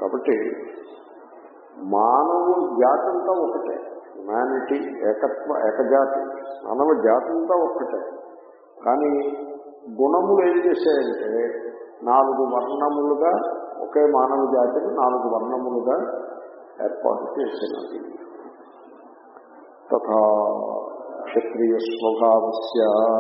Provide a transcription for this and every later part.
కాబట్టి మానవ జాతి అంతా ఒకటే హ్యుమానిటీ ఏకత్వ ఏకజాతి మానవ జాతి అంతా ఒక్కటే కానీ గుణములు ఏం చేశాయంటే నాలుగు వర్ణములుగా ఒకే మానవ జాతిని నాలుగు వర్ణములుగా ఏర్పాటు చేసినది తథా క్షత్రియ స్వభావస్య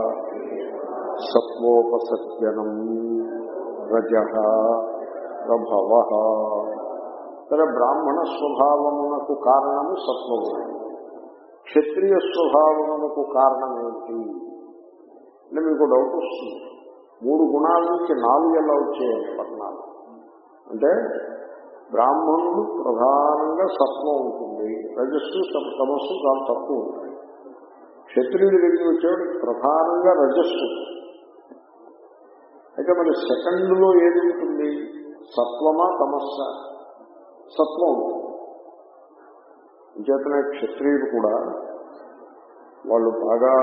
సత్వోపసర్జనం రజ ప్రభవ సరే బ్రాహ్మణ స్వభావమునకు కారణము సత్వగుణం క్షత్రియ స్వభావమునకు కారణం ఏంటి అంటే మీకు డౌట్ వస్తుంది మూడు గుణాల నుంచి నాలుగు ఎలా వచ్చాయని పట్టణాలు అంటే బ్రాహ్మణుడు ప్రధానంగా సత్వం ఉంటుంది రజస్సు తమ- తమస్సు చాలా తక్కువ ఉంటాయి క్షత్రియుడి దగ్గర వచ్చేవాడికి ప్రధానంగా రజస్సు అయితే మరి సెకండ్లో ఏది ఉంటుంది సత్వమా తమస్స సత్వం ఉంటుంది చేతనే క్షత్రియుడు కూడా వాళ్ళు బాగా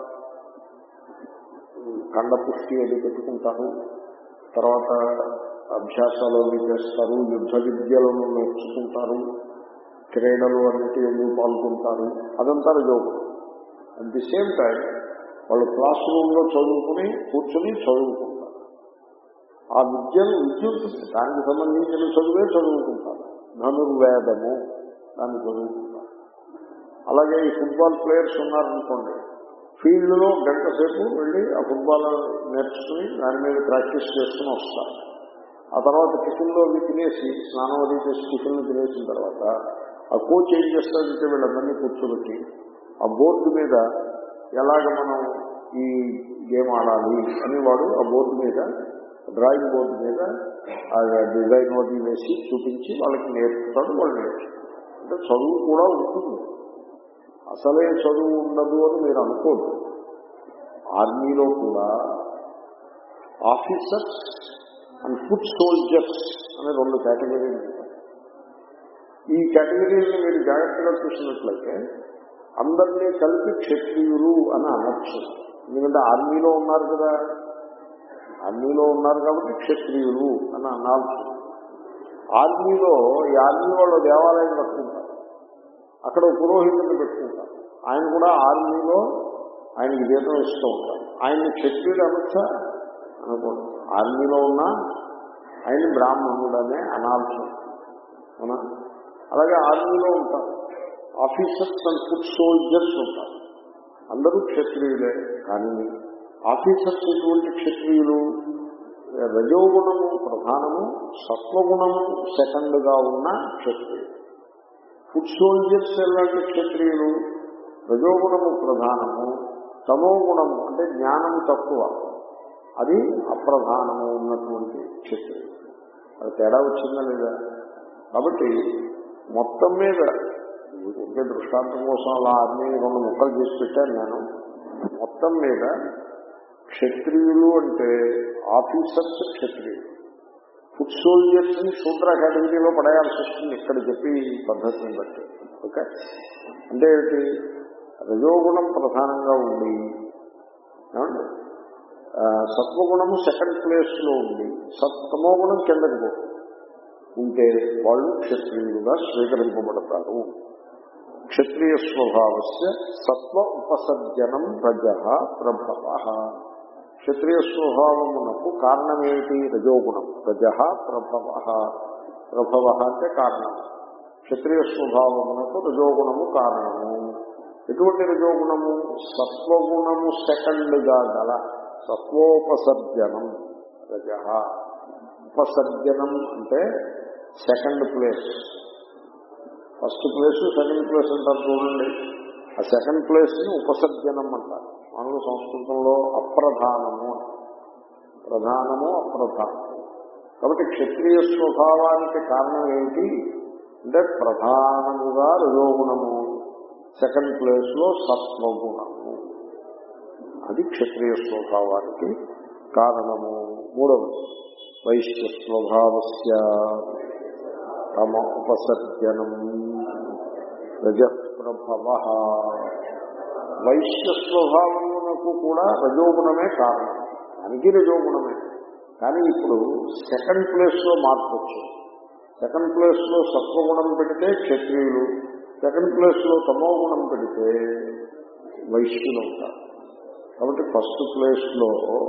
కండపుష్టి అది పెట్టుకుంటారు తర్వాత అభ్యాసాలు అవి చేస్తారు యుద్ధ విద్యలను నేర్చుకుంటారు క్రీడలు అన్నిటి ఎందుకు పాల్గొంటారు అదంతా రజోగుణం అట్ ది సేమ్ టైం వాళ్ళు క్లాస్ రూమ్ లో చదువుకుని కూర్చొని చదువుకుంటారు ఆ విద్యను విద్య ఉంటుంది దానికి సంబంధించిన చదువే చదువుకుంటారు ధనుర్వేదము దాన్ని చదువుకుంటారు అలాగే ఈ ఫుట్బాల్ ప్లేయర్స్ ఉన్నారనుకోండి ఫీల్డ్ లో గంట సేపు వెళ్ళి ఆ ఫుట్బాల్ నేర్చుకుని దాని మీద ప్రాక్టీస్ చేసుకుని వస్తారు ఆ తర్వాత టిఫిన్లో అవి తినేసి స్నానం అది చేసి టిఫిన్లు తినేసిన తర్వాత ఆ కోచ్ ఏం చేస్తాడంటే వీళ్ళందరినీ కూర్చోబెట్టి ఆ బోర్డు మీద ఎలాగ మనం ఈ గేమ్ ఆడాలి అని వాడు ఆ బోర్డు మీద డ్రాయింగ్ బోర్డు మీద ఆ డిజైన్ అది వేసి చూపించి వాళ్ళకి నేర్పుతాడు వాళ్ళు నేర్చుకుంటారు అంటే చదువు కూడా ఉంటుంది అసలే చదువు ఉండదు అని మీరు అనుకోదు ఆర్మీలో కూడా ఆఫీసర్స్ అండ్ ఫుడ్ సోల్జర్స్ అనే రెండు కేటగిరీలు ఉంటాయి ఈ కేటగిరీని మీరు జాగ్రత్తగా చూసినట్లయితే అందరినీ కలిపి క్షత్రియులు అని అనొచ్చు ఎందుకంటే ఆర్మీలో ఉన్నారు కదా ఆర్మీలో ఉన్నారు కాబట్టి క్షత్రియులు అని అనాల్సి ఉంది. ఆర్మీలో ఈ ఆర్మీ వాళ్ళు దేవాలయం కట్టుకుంటారు అక్కడ ఒక పురోహితుడిని పెట్టుకుంటారు ఆయన కూడా ఆర్మీలో ఆయనకి జీతం ఇస్తూ ఉంటారు ఆయన్ని క్షత్రియుడు అనొచ్చా అనుకోండి ఆర్మీలో ఉన్నా ఆయన బ్రాహ్మణుడనే అనాల్సి ఉంటుంది. అవునా అలాగే ఆర్మీలో ఉంటారు ఆఫీసర్స్ అండ్ ఫుడ్ సోల్జర్స్ ఉంటారు అందరూ క్షత్రియులే కానీ ఆఫీసర్స్ ఎటువంటి క్షత్రియులు రజోగుణము ప్రధానము సత్వగుణము సెకండ్గా ఉన్న క్షత్రియులు ఫుడ్ సోల్జర్స్ ఎలాంటి క్షత్రియులు రజోగుణము ప్రధానము తమో గుణము అంటే జ్ఞానము తక్కువ అది అప్రధానము ఉన్నటువంటి క్షత్రియులు అది తేడా వచ్చిందా లేదా కాబట్టి మొత్తం మీద ఇంకే దృష్టాంతం కోసం అలా అన్ని రెండు ముక్కలు చేసి పెట్టాను నేను మొత్తం మీద క్షత్రియులు అంటే ఆఫీసర్స్ క్షత్రియులు ఫుడ్ సోల్జర్స్ ని శూద్ర కేటగిరీలో పడేయాల్సి వస్తుంది ఇక్కడ చెప్పి ఈ పద్ధతిని బట్టి ఓకే అంటే ఏంటి రజోగుణం ప్రధానంగా ఉండి ఏమండి ఆ, సత్వగుణము సెకండ్ ప్లేస్ లో ఉంది సత్తమో గుణం కిందకి పోతుంది ఉంటే వాళ్ళు క్షత్రియులుగా స్వీకరింపబడతారు క్షత్రియ స్వభావస్య సత్వ ఉపసర్జనం రజ ప్రభవ క్షత్రియ స్వభావమునకు కారణమేమిటి రజోగుణం రజ ప్రభవ ప్రభవ అంటే కారణం క్షత్రియ స్వభావమునకు రజోగుణము కారణము ఎటువంటి రజోగుణము సత్వగుణము సెకండ్గా గల సత్వోపసర్జనం రజ ఉపసర్జనం అంటే second place first place second place అంటారు చూడండి ఆ సెకండ్ ప్లేస్ ని ఉపసర్జనం అంటారు మామూలు సంస్కృతంలో అప్రధానము అంటారు. ప్రధానము అప్రధానము కాబట్టి క్షత్రియ స్వభావానికి కారణం ఏమిటి అంటే ప్రధానముగా రజోగుణము సెకండ్ ప్లేస్ లో సత్వగుణము అది క్షత్రియ స్వభావానికి కారణము మూడవది వైశ్య స్వభావస్య తమ ఉపసర్జనం రజప్రభవ వైశ్య స్వభావమునకు కూడా రజోగుణమే కారణం దానికి రజోగుణమే కానీ ఇప్పుడు సెకండ్ ప్లేస్ లో మార్పు వచ్చింది సెకండ్ ప్లేస్ లో సత్వగుణం పెడితే క్షత్రియులు సెకండ్ ప్లేస్ లో తమో గుణం పెడితే వైశ్యులు ఉంటారు కాబట్టి ఫస్ట్ ప్లేస్ లో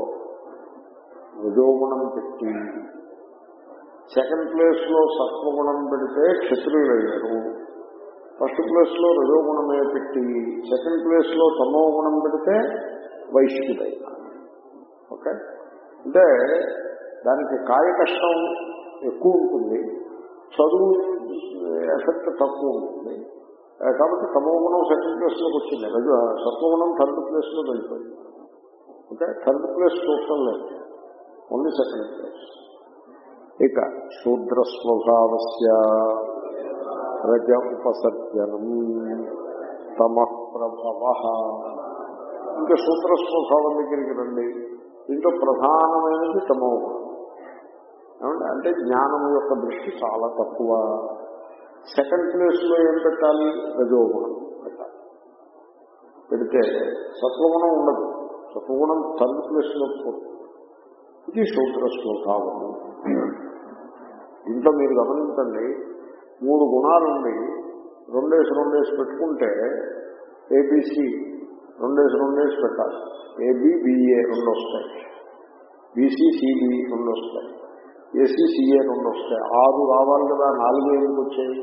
రజోగుణం పెట్టి సెకండ్ ప్లేస్ లో సత్వగుణం పెడితే క్షత్రియులు అయ్యారు ఫస్ట్ ప్లేస్ లో రజోగుణమే పెట్టి సెకండ్ ప్లేస్ లో తమో గుణం పెడితే వైశ్యుడైనా ఓకే అంటే దానికి కాయ కష్టం ఎక్కువ ఉంటుంది చదువు ఎఫెక్ట్ తక్కువ ఉంటుంది ఆ, కాబట్టి తమో గుణం సెకండ్ ప్లేస్ లోకి వచ్చింది రజో సత్వగుణం థర్డ్ ప్లేస్ లో వెళ్ళిపోయింది ఓకే థర్డ్ ప్లేస్ చూడటం లేదు ఓన్లీ సెకండ్ ప్లేస్ ఇక శూద్ర స్వభావస్య రజ ఉపసర్జనం తమ ప్రభవ ఇంకా శూద్ర స్వభావం దగ్గరికి రండి దీంట్లో ప్రధానమైనది తమో గుణం ఏమంటే అంటే జ్ఞానం యొక్క దృష్టి చాలా తక్కువ సెకండ్ ప్లేస్ లో ఏం పెట్టాలి రజోగుణం పెట్టాలి పెడితే సత్వగుణం ఉండదు సత్వగుణం థర్డ్ ప్లేస్ లో పోతుంది ఇది శూద్ర స్వభావము దీంట్లో మీరు గమనించండి మూడు గుణాలుండి రెండేసి రెండేసి పెట్టుకుంటే ఏబిసి రెండేసి రెండేసి పెట్టాలి ఏబి బిఏ రెండు వస్తాయి బీసీ సిబి రెండు వస్తాయి ఏసీ సిఏ రెండు వస్తాయి ఆరు రావాలి కదా నాలుగు ఎందుకు వచ్చాయి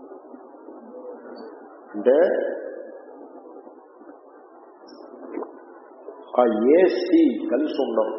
అంటే ఆ ఏసీ కలిసి ఉండవు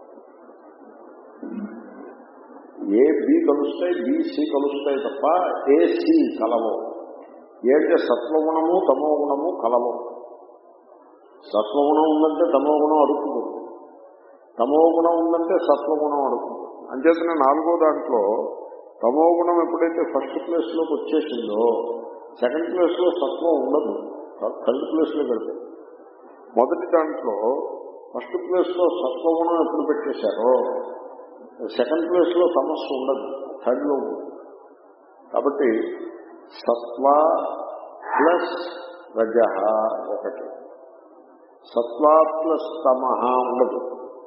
ఏ బి కలుస్తాయి బిసి కలుస్తాయి తప్ప ఏసి కలవు ఏంటంటే సత్వగుణము తమో గుణము కలవు సత్వగుణం ఉందంటే తమో గుణం అడుగుతుంది తమో గుణం ఉందంటే సత్వగుణం అడుగుతుంది అంచేతనే నాలుగో దాంట్లో తమో గుణం ఎప్పుడైతే ఫస్ట్ ప్లేస్ లోకి వచ్చేసిందో సెకండ్ ప్లేస్ లో సత్వం ఉండదు థర్డ్ ప్లేస్ లో పెడతాయి మొదటి దాంట్లో ఫస్ట్ ప్లేస్ లో సత్వగుణం ఎప్పుడు పెట్టేశారో సెకండ్ ప్లేస్ లో సమస్య ఉండదు థర్డ్ లో ఉంటుంది. కాబట్టి సత్వ ప్లస్ రజ ఒకటి సత్వ ప్లస్ తమ ఉండదు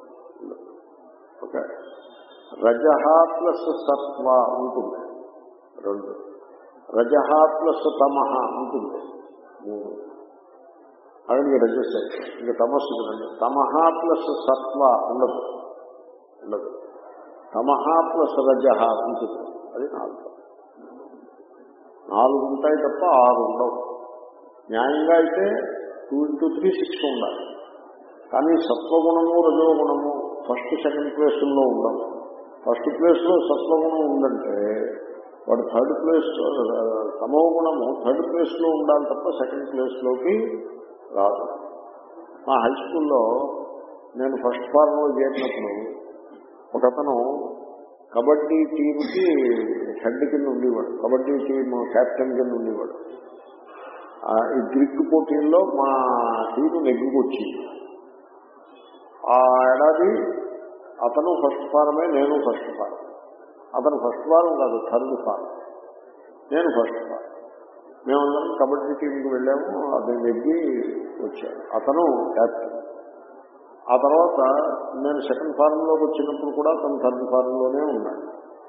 ఓకే రజ ప్లస్ సత్వ ఉంటుంది రెండు రజ ప్లస్ తమ ఉంటుంది మూడు అలాగే రజస్ ఇంకా తమస్సు కదండి తమహ ప్లస్ సత్వ ఉండదు ఉండదు తమహ ప్లస్ రజ ఉంటుంది అది నాలుగు నాలుగు ఉంటాయి తప్ప ఆరు ఉండవు న్యాయంగా అయితే టూ ఇంటూ త్రీ సిక్స్ ఉండాలి కానీ సత్వగుణము రజోగుణము ఫస్ట్ సెకండ్ ప్లేస్లో ఉండవు ఫస్ట్ ప్లేస్లో సత్వగుణం ఉందంటే వాడు థర్డ్ ప్లేస్ తమో గుణము థర్డ్ ప్లేస్లో ఉండాలి తప్ప సెకండ్ ప్లేస్లోకి రాదు మా హై స్కూల్లో నేను ఫస్ట్ ఫార్మ్లో చేరినప్పుడు ఒక అతను కబడ్డీ టీంకి హెడ్ కింద ఉండేవాడు కబడ్డీ టీం కెప్టెన్ కింద ఉండేవాడు ఆ, ఈ గ్రిక్ పోటీల్లో మా టీం నెగ్గుకొచ్చింది ఆ ఏడాది అతను ఫస్ట్ ఫారమే నేను ఫస్ట్ ఫారం అతను ఫస్ట్ ఫారం కాదు థర్డ్ ఫారం నేను ఫస్ట్ ఫారం మేమందరం కబడ్డీ టీంకి వెళ్ళాము అతను నెగ్గి వచ్చాడు అతను క్యాప్టెన్ ఆ తర్వాత నేను సెకండ్ ఫారంలోకి వచ్చినప్పుడు కూడా అతను థర్డ్ ఫారంలోనే ఉన్నాడు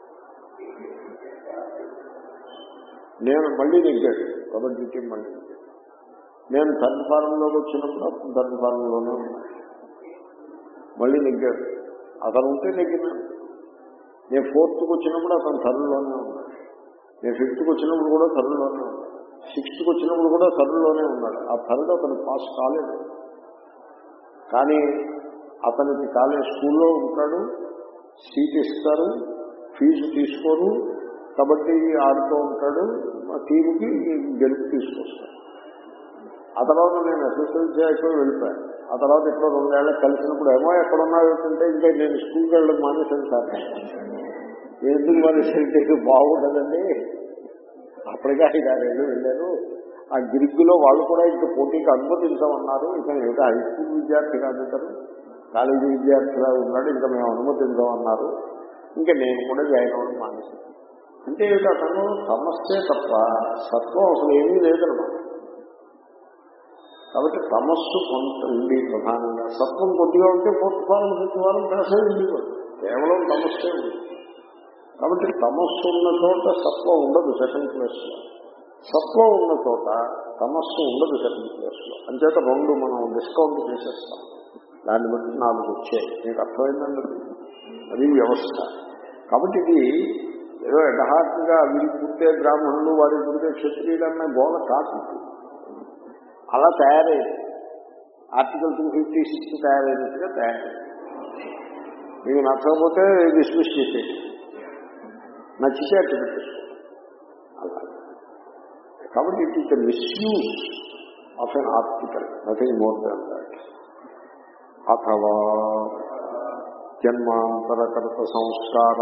నేను మళ్ళీ నెగ్గాడు కబడ్డీ టీం మళ్ళీ నెగ్గాడు. నేను థర్డ్ ఫారంలోకి వచ్చినప్పుడు అతను థర్డ్ ఫారంలోనే ఉన్నాడు మళ్ళీ నెగ్గాడు అతను ఉంటే నెగ్గినాడు నేను ఫోర్త్కి వచ్చినప్పుడు అతను థర్డ్లోనే ఉన్నాడు నేను ఫిఫ్త్కి వచ్చినప్పుడు కూడా థర్డ్లోనే ఉన్నాడు సిక్స్త్కి వచ్చినప్పుడు కూడా థర్డ్లోనే ఉన్నాడు ఆ థర్డ్ అతను పాస్ కాలేదు కానీ అతనికి కాలేజ్ స్కూల్లో ఉంటాడు సీట్ ఇస్తారు ఫీజు తీసుకోరు కబడ్డీ ఆడుతూ ఉంటాడు మా టీంకి గెలుపు తీసుకొస్తాడు ఆ తర్వాత నేను ఎస్ఎస్ఎల్సీ అయిపోయి వెళ్ళిపోయాను ఆ తర్వాత ఇక్కడ రెండేళ్ళకి కలిసినప్పుడు ఏమో ఎక్కడ ఉన్నావు అంటే ఇంకా నేను స్కూల్కి వెళ్ళడం మానేశాను సార్ ఎందుకు మానేసంటే బాగుండదండి అప్పటికే ఐదు ఆరేళ్ళు వెళ్ళారు ఆ గిరిగ్గులో వాళ్ళు కూడా ఇంకా పోటీకి అనుమతించమన్నారు ఇక ఏదో హై స్కూల్ విద్యార్థి కాదు ఇతను కాలేజీ విద్యార్థిలా ఉన్నాడు ఇంకా మేము అనుమతించమన్నారు ఇంకా నేను కూడా జాయిన్ అవ్వడం మానేశాను అంటే ఏమిటి అతను సమస్యే తప్ప సత్వం అసలు ఏమీ లేదనమాట కాబట్టి తమస్సు కొంత ఉంది ప్రధానంగా సత్వం కొద్దిగా ఉంటే ఫోర్త్ ఫారం ఫిఫ్త్ ఫారం కలిసే ఉండేవాడు కేవలం తమస్సే ఉంది కాబట్టి తమస్సు ఉన్న చోట సత్వం ఉండదు సెకండ్ ప్లేస్ లో సత్వం ఉన్న చోట తమస్సు ఉండదు సెకండ్ ప్లేస్ లో అంచేత రెండు మనం డిస్కౌంట్ చేసేస్తాం దాన్ని బట్టి నాలుగు వచ్చాయి మీకు అర్థమైందండి అది? అది వ్యవస్థ కాబట్టి ఇది ఏదో ఎడహార్ట్గా వీరికి పుట్టే బ్రాహ్మణులు వారికి పుట్టే క్షత్రియులు అన్న గోల కాదు అలా తయారైంది ఆర్టికల్ టూ ఫిఫ్టీ సిక్స్ తయారైనట్టుగా తయారైంది మీకు నచ్చకపోతే డిస్మిస్ చేసేది నచ్చితే అట్టు పెట్టేసుకో అలా కాబట్టి it is the misuse of an article nothing more than that అథవా జన్మాంతరకర్త సంస్కార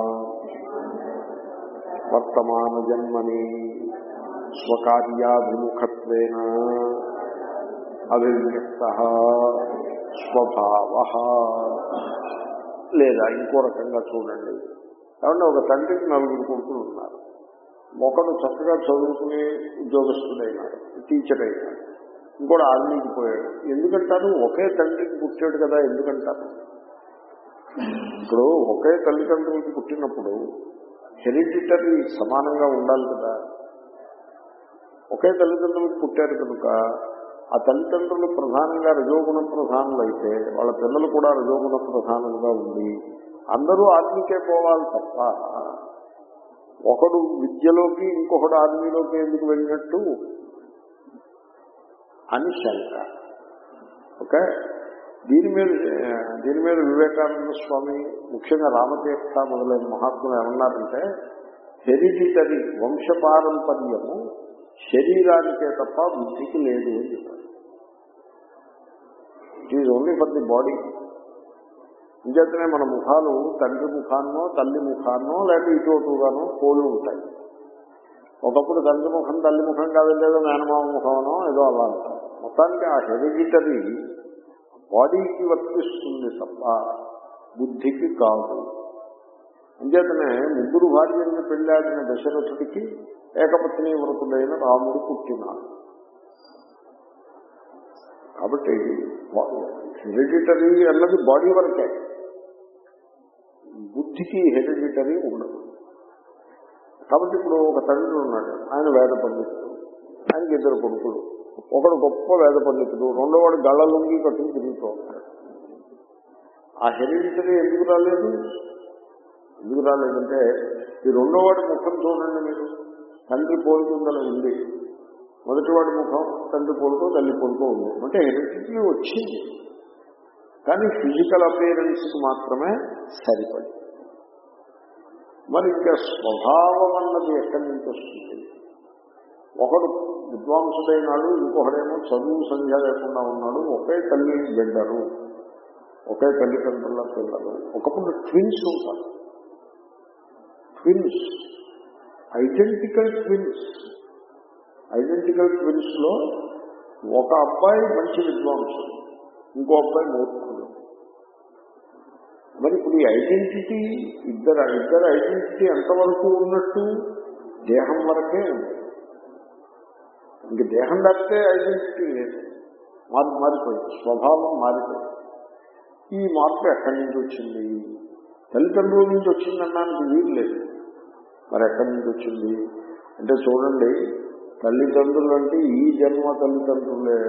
వర్తమాన జన్మని స్వకార్యాభిముఖత్వేన అభివ్యక్త స్వభావ లేదా ఇంకో రకంగా చూడండి కాబట్టి ఒక తండ్రికి నలుగురు కొడుకులు ఉన్నారు ఒకడు చక్కగా చదువుకుని ఉద్యోగస్తుడైనాడు టీచర్ అయినాడు ఇంకోటి ఆర్మీకి పోయాడు ఎందుకంటారు ఒకే తండ్రికి పుట్టాడు కదా ఎందుకంటారు ఇప్పుడు ఒకే తల్లిదండ్రులకి పుట్టినప్పుడు హెరిడిటరీ సమానంగా ఉండాలి కదా ఒకే తల్లిదండ్రులకు పుట్టారు కనుక ఆ తల్లిదండ్రులు ప్రధానంగా రజోగుణ ప్రధానులు అయితే వాళ్ళ పిల్లలు కూడా రజోగుణ ప్రధానంగా ఉండి అందరూ ఆర్మీకే పోవాలి తప్ప ఒకడు విద్యలోకి ఇంకొకడు ఆర్మీలోకి ఎందుకు వెళ్ళినట్టు అని శంక ఓకే దీని మీద దీని మీద వివేకానంద స్వామి ముఖ్యంగా రామతీర్థ మొదలైన మహాత్ములు ఏమన్నారంటే హెరిడిటరీ వంశపారంపర్యము శరీరానికే తప్ప బుద్ధికి లేదు అని చెప్పారు it is only for the body ఇంచేతనే మన ముఖాలు తండ్రి ముఖాన్నో తల్లి ముఖాన్నో లేక ఇటు అటుగానో పోలి ఉంటాయి ఒకప్పుడు తండ్రి ముఖం తల్లి ముఖం కాదు లేదో మేనమామ ముఖమనో ఏదో అలా అంటారు మొత్తానికి ఆ హెరిడిటరీ బాడీకి వర్తిస్తుంది తప్ప బుద్ధికి కాదు అంచేతనే ముగ్గురు భార్యల్ని పెళ్ళాడిన దశరథుడికి ఏకపత్ని వ్రతుడైన రాముడు పుట్టినాడు కాబట్టి హెరిడిటరీ అన్నది బాడీ వరకే బుద్ధికి హెరిడిటరీ ఉండదు కాబట్టి ఇప్పుడు ఒక తండ్రి ఉన్నాడు ఆయన వేద పండితుడు ఆయనకి ఇద్దరు కొడుకులు ఒకడు గొప్ప వేద పండితుడు రెండోవాడు గళ్ళ లుంగి కట్టుకుని తిరుగుతూ ఉంటాడు ఆ హెరిడిటరీ ఎందుకు రాలేదు ఎందుకు రాలేదంటే ఈ రెండోవాడి ముఖం చూడండి మీరు తండ్రి పోలుకుందని ఉంది మొదటివాడి ముఖం తండ్రి పోలుకో తల్లి పోలుకో ఉంది అంటే హెరిడిటరీ వచ్చింది కానీ ఫిజికల్ అపియరెన్స్కి మాత్రమే సరిపడి మరి ఇంకా స్వభావం అన్నది ఎక్కడి నుంచి వస్తుంది ఒకడు విద్వాంసుడైనాడు ఇంకొకడేమో చదువు సంధ్య లేకుండా ఉన్నాడు ఒకే తల్లి బిడ్డరు ఒకే తల్లిదండ్రుల పిల్లలు ఒకప్పుడు ట్విన్స్ ఉంటారు twins identical twins identical twins లో ఒక అబ్బాయి మంచి విద్వాంసుడు ఇంకో అబ్బాయి మూర్ఖుడు మరి ఇప్పుడు ఈ ఐడెంటిటీ ఇద్దరు ఇద్దరు ఐడెంటిటీ ఎంతవరకు ఉన్నట్టు దేహం వరకే ఉంది ఇంక దేహం తప్పితే ఐడెంటిటీ లేదు మారి మారిపోయింది స్వభావం మారిపోయింది ఈ మార్పు ఎక్కడి నుంచి వచ్చింది తల్లిదండ్రుల నుంచి వచ్చిందనడానికి వీలు లేదు మరి ఎక్కడి నుంచి వచ్చింది అంటే చూడండి తల్లిదండ్రులు అంటే ఈ జన్మ తల్లిదండ్రులే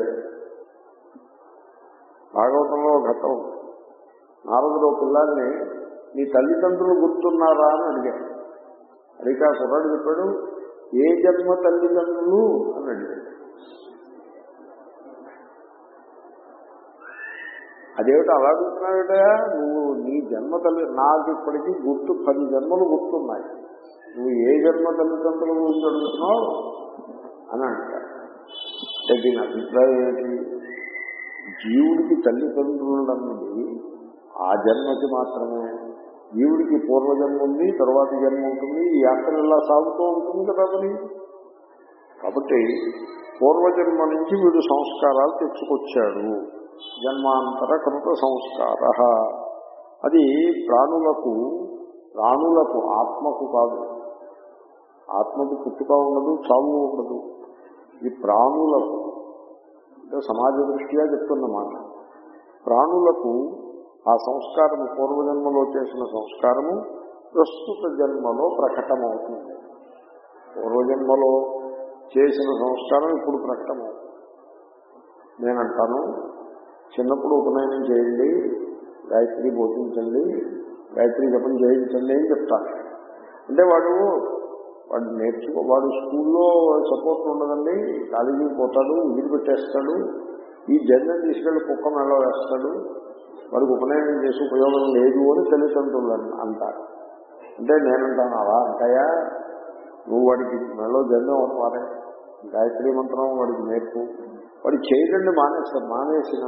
భాగవతంలో ఘట్టం నారదుడు పిల్లాన్ని నీ తల్లిదండ్రులు గుర్తున్నారా అని అడిగాడు అడిగా కుర్రాడు చెప్పాడు ఏ జన్మ తల్లిదండ్రులు అని అడిగాడు అదేమిటి అలా అడుగుతున్నావుటా నువ్వు నీ జన్మ తల్లి నాకు ఇప్పటికీ గుర్తు పది జన్మలు గుర్తున్నాయి నువ్వు ఏ జన్మ తల్లిదండ్రుల గురించి అడుగుతున్నావు అని అంటాడు అంటే దీని అభిప్రాయం ఏంటి జీవుడికి తల్లిదండ్రులు అన్నది ఆ జన్మకి మాత్రమే జీవుడికి పూర్వజన్మ ఉంది తర్వాత జన్మ ఉంటుంది ఈ యాత్ర ఇలా సాగుతూ ఉంటుంది కదా మరి కాబట్టి పూర్వజన్మ నుంచి వీడు సంస్కారాలు తెచ్చుకొచ్చాడు జన్మాంతర కృత సంస్కార అది ప్రాణులకు ప్రాణులకు ఆత్మకు కాదు ఆత్మకు పుట్టుక ఉండదు చావు ఉండదు ఈ ప్రాణులకు అంటే సమాజ దృష్ట్యా చెప్తున్నమాట ప్రాణులకు ఆ సంస్కారము పూర్వజన్మలో చేసిన సంస్కారము ప్రస్తుత జన్మలో ప్రకటమవుతుంది పూర్వజన్మలో చేసిన సంస్కారం ఇప్పుడు ప్రకటమవుతుంది నేనంటాను చిన్నప్పుడు ఉపనయనం చేయండి గాయత్రి బోధించండి గాయత్రి జపం చేయించండి అని చెప్తాను అంటే వాడు వాడు నేర్చుకో వాడు స్కూల్లో సపోర్ట్ ఉండదండి కాలేజీకి పోతాడు వదిలిపెట్టేస్తాడు ఈ జన్మ తీసుకెళ్లి కుక్క మెళ్ళ వేస్తాడు వాడికి ఉపనయనం చేసి ఉపయోగం లేదు అని తల్లిదండ్రులు అంటారు అంటే నేనంటాను అలా అంటాయా నువ్వు వాడికి మెళ్ళో జన్మ వారే గాయత్రి మంత్రం వాడికి నేర్పు వాడు చేయడండి మానేస్తాడు మానేసిన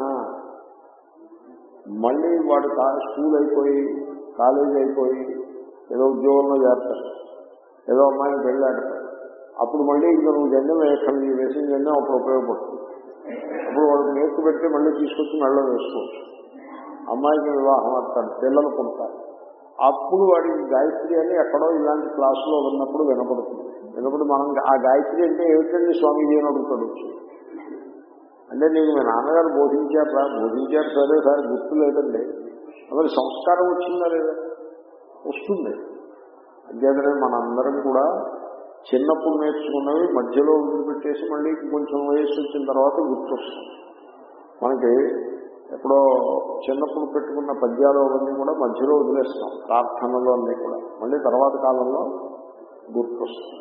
మళ్ళీ వాడు కా- స్కూల్ అయిపోయి కాలేజీ అయిపోయి ఏదో ఉద్యోగంలో చేస్తాడు ఏదో అమ్మాయిని పెళ్ళాడతాడు అప్పుడు మళ్ళీ ఇంకా నువ్వు జన్మ వేయకండి వేసిన జన్మ అప్పుడు ఉపయోగపడుతుంది అప్పుడు వాడికి నేర్పు పెడితే మళ్ళీ తీసుకొచ్చి మెళ్ళ వేసుకోవచ్చు అమ్మాయికి వివాహం అవుతాడు పిల్లలు పుడతారు అప్పుడు వాడికి గాయత్రి అని ఎక్కడో ఇలాంటి క్లాసులో ఉన్నప్పుడు వినపడుతుంది వినప్పుడు మనం ఆ గాయత్రి అంటే ఏమిటండి స్వామీజీ అని అడుగుతాడు వచ్చి అంటే నీకు మీ నాన్నగారు బోధించారా బోధించారు సరే సార్ గుర్తు లేదండి మరి సంస్కారం వచ్చిందా లేదా వస్తుంది అంతేతనే మనందరం కూడా చిన్నప్పుడు నేర్చుకున్నవి మధ్యలో వదిలిపెట్టేసి మళ్ళీ కొంచెం వయస్సు వచ్చిన తర్వాత గుర్తొస్తుంది మనకి ఎప్పుడో చిన్నప్పుడు పెట్టుకున్న పద్యాలు అవన్నీ కూడా మధ్యలో వదిలేస్తాం ప్రార్థనలు అన్నీ కూడా మళ్ళీ తర్వాత కాలంలో గుర్తొస్తుంది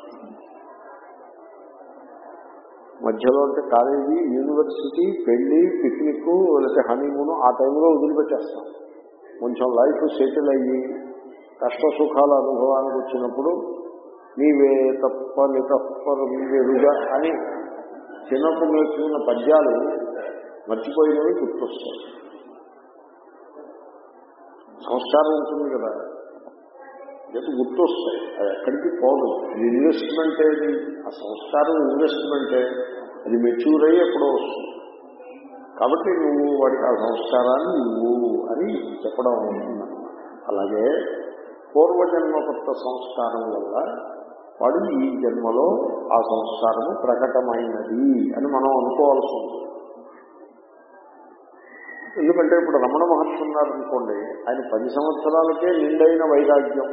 మధ్యలో అంటే కాలేజీ యూనివర్సిటీ పెళ్లి పిక్నిక్ లేకపోతే హనీమూన్ ఆ టైంలో వదిలిపెట్టేస్తాం కొంచెం లైఫ్ సెటిల్ అయ్యి కష్ట సుఖాల అనుభవానికి వచ్చినప్పుడు నీవే తప్ప నితప్పరు నీవెరుగా అని చిన్నప్పుడు నేర్చుకున్న పద్యాలు మర్చిపోయినవి గుర్తొస్తాయి సంస్కారం ఉంటుంది కదా రేపు గుర్తొస్తాయి అది ఎక్కడికి పోదు అది ఇన్వెస్ట్మెంట్ ఏది ఆ సంస్కారం ఇన్వెస్ట్మెంటే అది మెచ్యూర్ అయ్యి ఎప్పుడో వస్తుంది కాబట్టి నువ్వు వాడికి ఆ సంస్కారాన్ని నువ్వు అని చెప్పడం అవుతుందన్నమాట అలాగే పూర్వజన్మ కొత్త సంస్కారం వల్ల వాడు ఈ జన్మలో ఆ సంస్కారము ప్రకటమైనది అని మనం అనుకోవాల్సి ఉంది ఎందుకంటే ఇప్పుడు రమణ మహర్షి ఉన్నారనుకోండి ఆయన పది సంవత్సరాలకే నిండైన వైరాగ్యం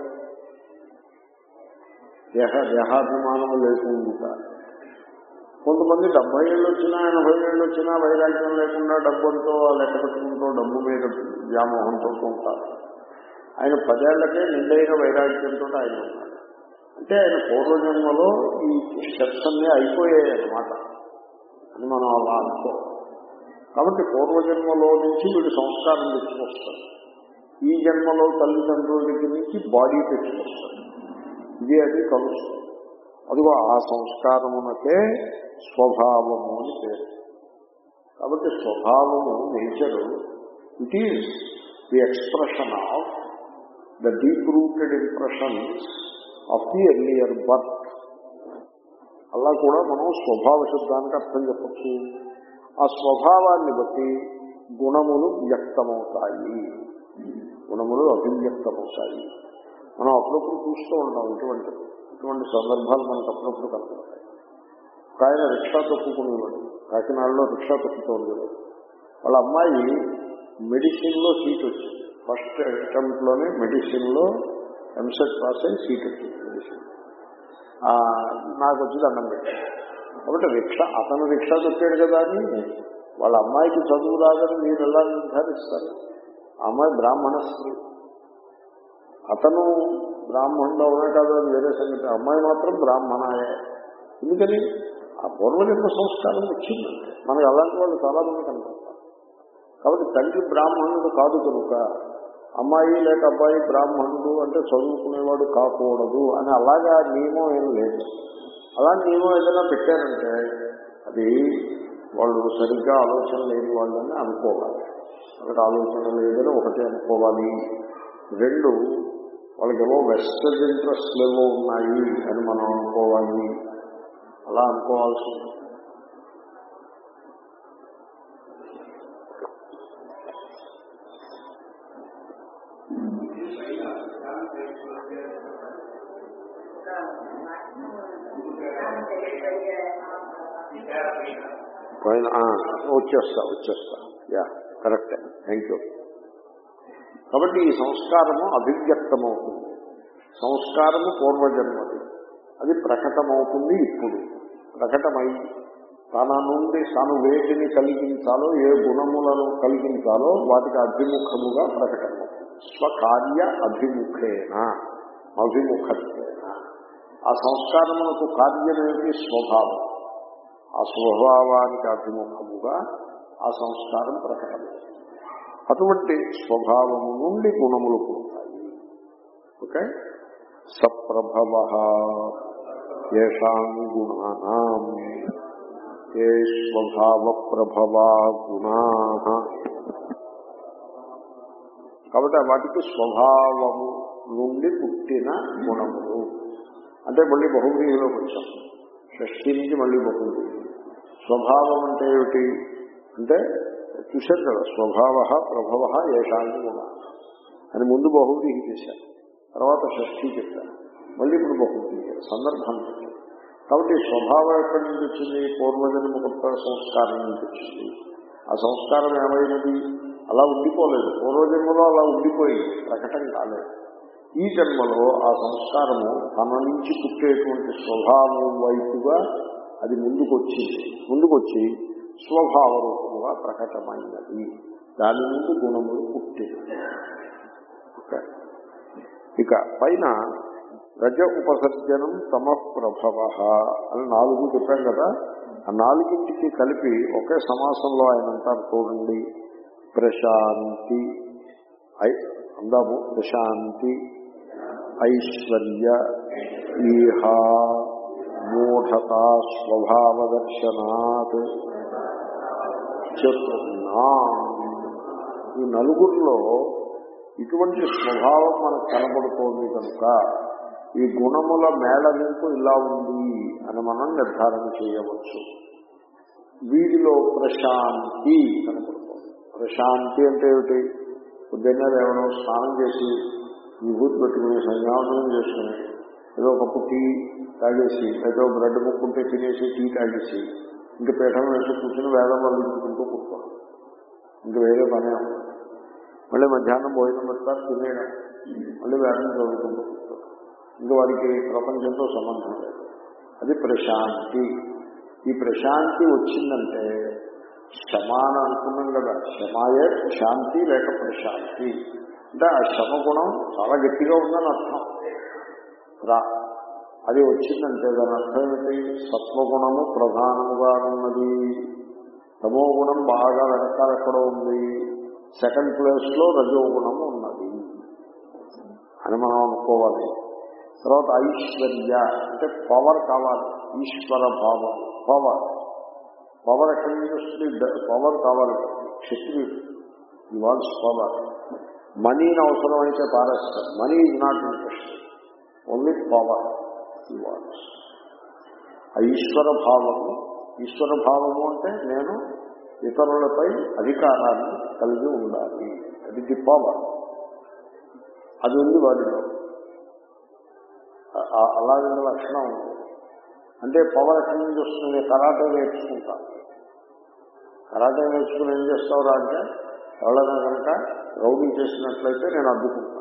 దేహ దేహాభిమానము లేకుండా కొంతమంది డెబ్బై ఏళ్ళు వచ్చినా ఎనభై ఏళ్ళు వచ్చినా వైరాగ్యం లేకుండా డబ్బులతో లెక్క పెట్టుకుంటూ డబ్బు మీద వ్యామోహంతో ఉంటారు ఆయన పదేళ్లకే నిండైన వైరాగ్యంతో ఆయన ఉన్నాడు అంటే ఆయన పూర్వజన్మలో ఈ స్టెప్స్ అన్నీ అయిపోయాయి అన్నమాట అని మనం అలా అనుకో కాబట్టి పూర్వజన్మలో నుంచి వీడు సంస్కారం తెచ్చుకొస్తాడు ఈ జన్మలో తల్లిదండ్రుల దగ్గర నుంచి బాడీ తెచ్చుకొస్తాడు ఇది అది కలుస్తుంది అదిగో ఆ సంస్కారమునకే స్వభావము అని పేరు కాబట్టి స్వభావము nature it is the expression of the deep rooted impressions of the earlier birth అలా కూడా మనం స్వభావ శబ్దానికి అర్థం చెప్పచ్చు ఆ స్వభావాన్ని బట్టి గుణములు వ్యక్తమవుతాయి గుణములు అభివ్యక్తమవుతాయి మనం అప్పుడప్పుడు చూస్తూ ఉంటాం ఇటువంటి ఇటువంటి సందర్భాలు మనకు అప్పుడప్పుడు కనపడతాయి ఒక ఆయన రిక్షా తొక్కుకునేవాడు కాకినాడలో రిక్షా తొక్కుతూ ఉండేవాడు వాళ్ళ అమ్మాయి మెడిసిన్ లో సీట్ వచ్చింది ఫస్ట్ అటెంప్ట్ లోనే మెడిసిన్ లో ఎంసెట్ పాస్ అయి సీట్ వచ్చింది మెడిసిన్ నాకు వచ్చి దండం పెట్టాడు కాబట్టి రిక్షా అతను రిక్షా తొక్కాడు కదా అని వాళ్ళ అమ్మాయికి చదువు రాదని మీరు ఎలా నిర్ధారిస్తారు ఆ అమ్మాయి బ్రాహ్మణ స్త్రీ అతను బ్రాహ్మణుడు అవునా కాదు అది వేరే సంగతి ఆ అమ్మాయి మాత్రం బ్రాహ్మణాయే ఎందుకని ఆ పూర్వజన్మ సంస్కారం వచ్చిందంటే మనకు అలాంటి వాళ్ళు చాలా మంది కనపడతారు కాబట్టి తండ్రి బ్రాహ్మణుడు కాదు కనుక అమ్మాయి లేక అబ్బాయి బ్రాహ్మణుడు అంటే చదువుకునేవాడు కాకూడదు అని అలాగా నియమం ఏం లేదు అలాంటి నియమం ఏదైనా పెట్టారంటే అది వాళ్ళు సరిగ్గా ఆలోచన లేని వాళ్ళని అనుకోవాలి వాళ్ళకి ఆలోచన లేదని ఒకటే అనుకోవాలి రెండు వాళ్ళకేమో వెస్టర్న్ ఇంట్రెస్ట్లు ఏవో ఉన్నాయి అని మనం అనుకోవాలి అలా అనుకోవాల్సి ఉంది పైన ఆ, వచ్చేస్తా వచ్చేస్తా యా కరెక్టే థ్యాంక్ యూ కాబట్టి ఈ సంస్కారము అభివ్యక్తమవుతుంది సంస్కారము పూర్వజన్మది అది ప్రకటమవుతుంది ఇప్పుడు ప్రకటమై తన నుండి తాను వేటిని కలిగించాలో ఏ గుణములను కలిగించాలో వాటికి అభిముఖముగా ప్రకటమవుతుంది స్వకార్య అభిముఖేన అభిముఖత్వేన ఆ సంస్కారమునకు కార్యమేమిటి స్వభావం ఆ స్వభావానికి అభిముఖముగా ఆ సంస్కారం ప్రకటమవుతుంది అటువంటి స్వభావము నుండి గుణములు పుడతాయి ఓకే సప్రభవ ఏషాం గుణానాం ఏ స్వభావ ప్రభవా గుణా కాబట్టి వాటికి స్వభావము నుండి పుట్టిన గుణములు అంటే మళ్ళీ బహువ్రీహిలోకి వచ్చాం షష్ఠి నుంచి మళ్ళీ బహువ్రీహి స్వభావం అంటే ఏమిటి అంటే చూశారు కదా స్వభావ ప్రభవ ఏషాంతి గుణ అని ముందు బహువ్రీహి చేశారు తర్వాత షష్ఠి చెప్పారు మళ్ళీ ఇప్పుడు బహువ్రీహి సందర్భాన్ని చెప్పారు కాబట్టి స్వభావం ఎక్కడి నుంచి వచ్చింది పూర్వజన్మ కొత్త సంస్కారం నుంచి వచ్చింది ఆ సంస్కారం ఏమైనది అలా ఉండిపోలేదు పూర్వజన్మలో అలా ఉండిపోయింది ప్రకటన కాలేదు ఈ జన్మలో ఆ సంస్కారము తన నుంచి పుట్టేటువంటి స్వభావం వైపుగా అది ముందుకు వచ్చింది ముందుకొచ్చి స్వభావ రూపముగా ప్రకటమైనది దాని నుండి గుణములు పుట్టింది ఓకే ఇక పైన రజ ఉపసర్జనం తమ ప్రభవ అని నాలుగు చెప్పాం కదా ఆ నాలుగింటికి కలిపి ఒకే సమాసంలో ఆయన అంటారు చూడండి ప్రశాంతి ఐ అందాము ప్రశాంతి ఐశ్వర్య ఈహ మూఢత స్వభావదర్శనాత్ చతుర్నా ఈ నలుగురిలో ఇటువంటి స్వభావం మనకు కనబడుతోంది కనుక ఈ గుణముల మేళవింపు ఇలా ఉంది అని మనం నిర్ధారణ చేయవచ్చు వీటిలో ప్రశాంతి కనపడుతుంది ప్రశాంతి అంటే ఏమిటి పొద్దున్నే లేవడం స్నానం చేసి విభూతి పెట్టుకుని సంయామనం చేసుకుని ఏదో కప్పు టీ తాగేసి ఏదో బ్రెడ్ ముక్కుంటే తినేసి టీ తాగేసి ఇంక పీఠం వేసి కూర్చుని వేదం వల్లించుకుంటూ కూర్చోండి ఇంక వేరే పనే ఉండదు. మళ్ళీ మధ్యాహ్నం భోజనం పెడతారు తినేయడం మళ్ళీ వేదం చదువుకుంటూ కూర్చోండి ఇంకా వారికి ప్రపంచంతో సంబంధం లేదు అది ప్రశాంతి ఈ ప్రశాంతి వచ్చిందంటే శమాన అనుకున్నాం కదా శమాయే శాంతి లేక ప్రశాంతి అంటే ఆ శమ గుణం చాలా గట్టిగా ఉందని అర్థం రా అది వచ్చిందంటే దాని అర్థం ఏంటి సత్వగుణము ప్రధానముగా ఉన్నది తమో గుణం బాగా వెనకాల ఎక్కడో ఉంది సెకండ్ ప్లేస్ లో రజో గుణము ఉన్నది అని మనం అనుకోవాలి తర్వాత ఐశ్వర్య అంటే పవర్ కావాలి ఈశ్వర భావం పవర్ పవర్ ఎక్కడి నుంచి వస్తుంది పవర్ కావాలి క్షత్రియుడు ఈ వాల్స్ పవర్ మనీని అవసరమైతే పారేస్తారు money is not interest only power ఈ వాల్స్ ఆ ఈశ్వర భావము ఈశ్వర భావము అంటే నేను ఇతరులపై అధికారాన్ని కలిగి ఉండాలి అది ది పవర్ అది ఉంది వాడిలో ఆ- ఆ- అలాగే లక్షణం ఉంది అంటే పవర్ ఎక్కడి నుంచి వస్తుంది కరాటే నేర్చుకుంటా కరాటే నేర్చుకుని ఏం చేస్తావురా అంటే ఎవరైనా కనుక రౌడీ చేసినట్లయితే నేను అడ్డుకుంటాను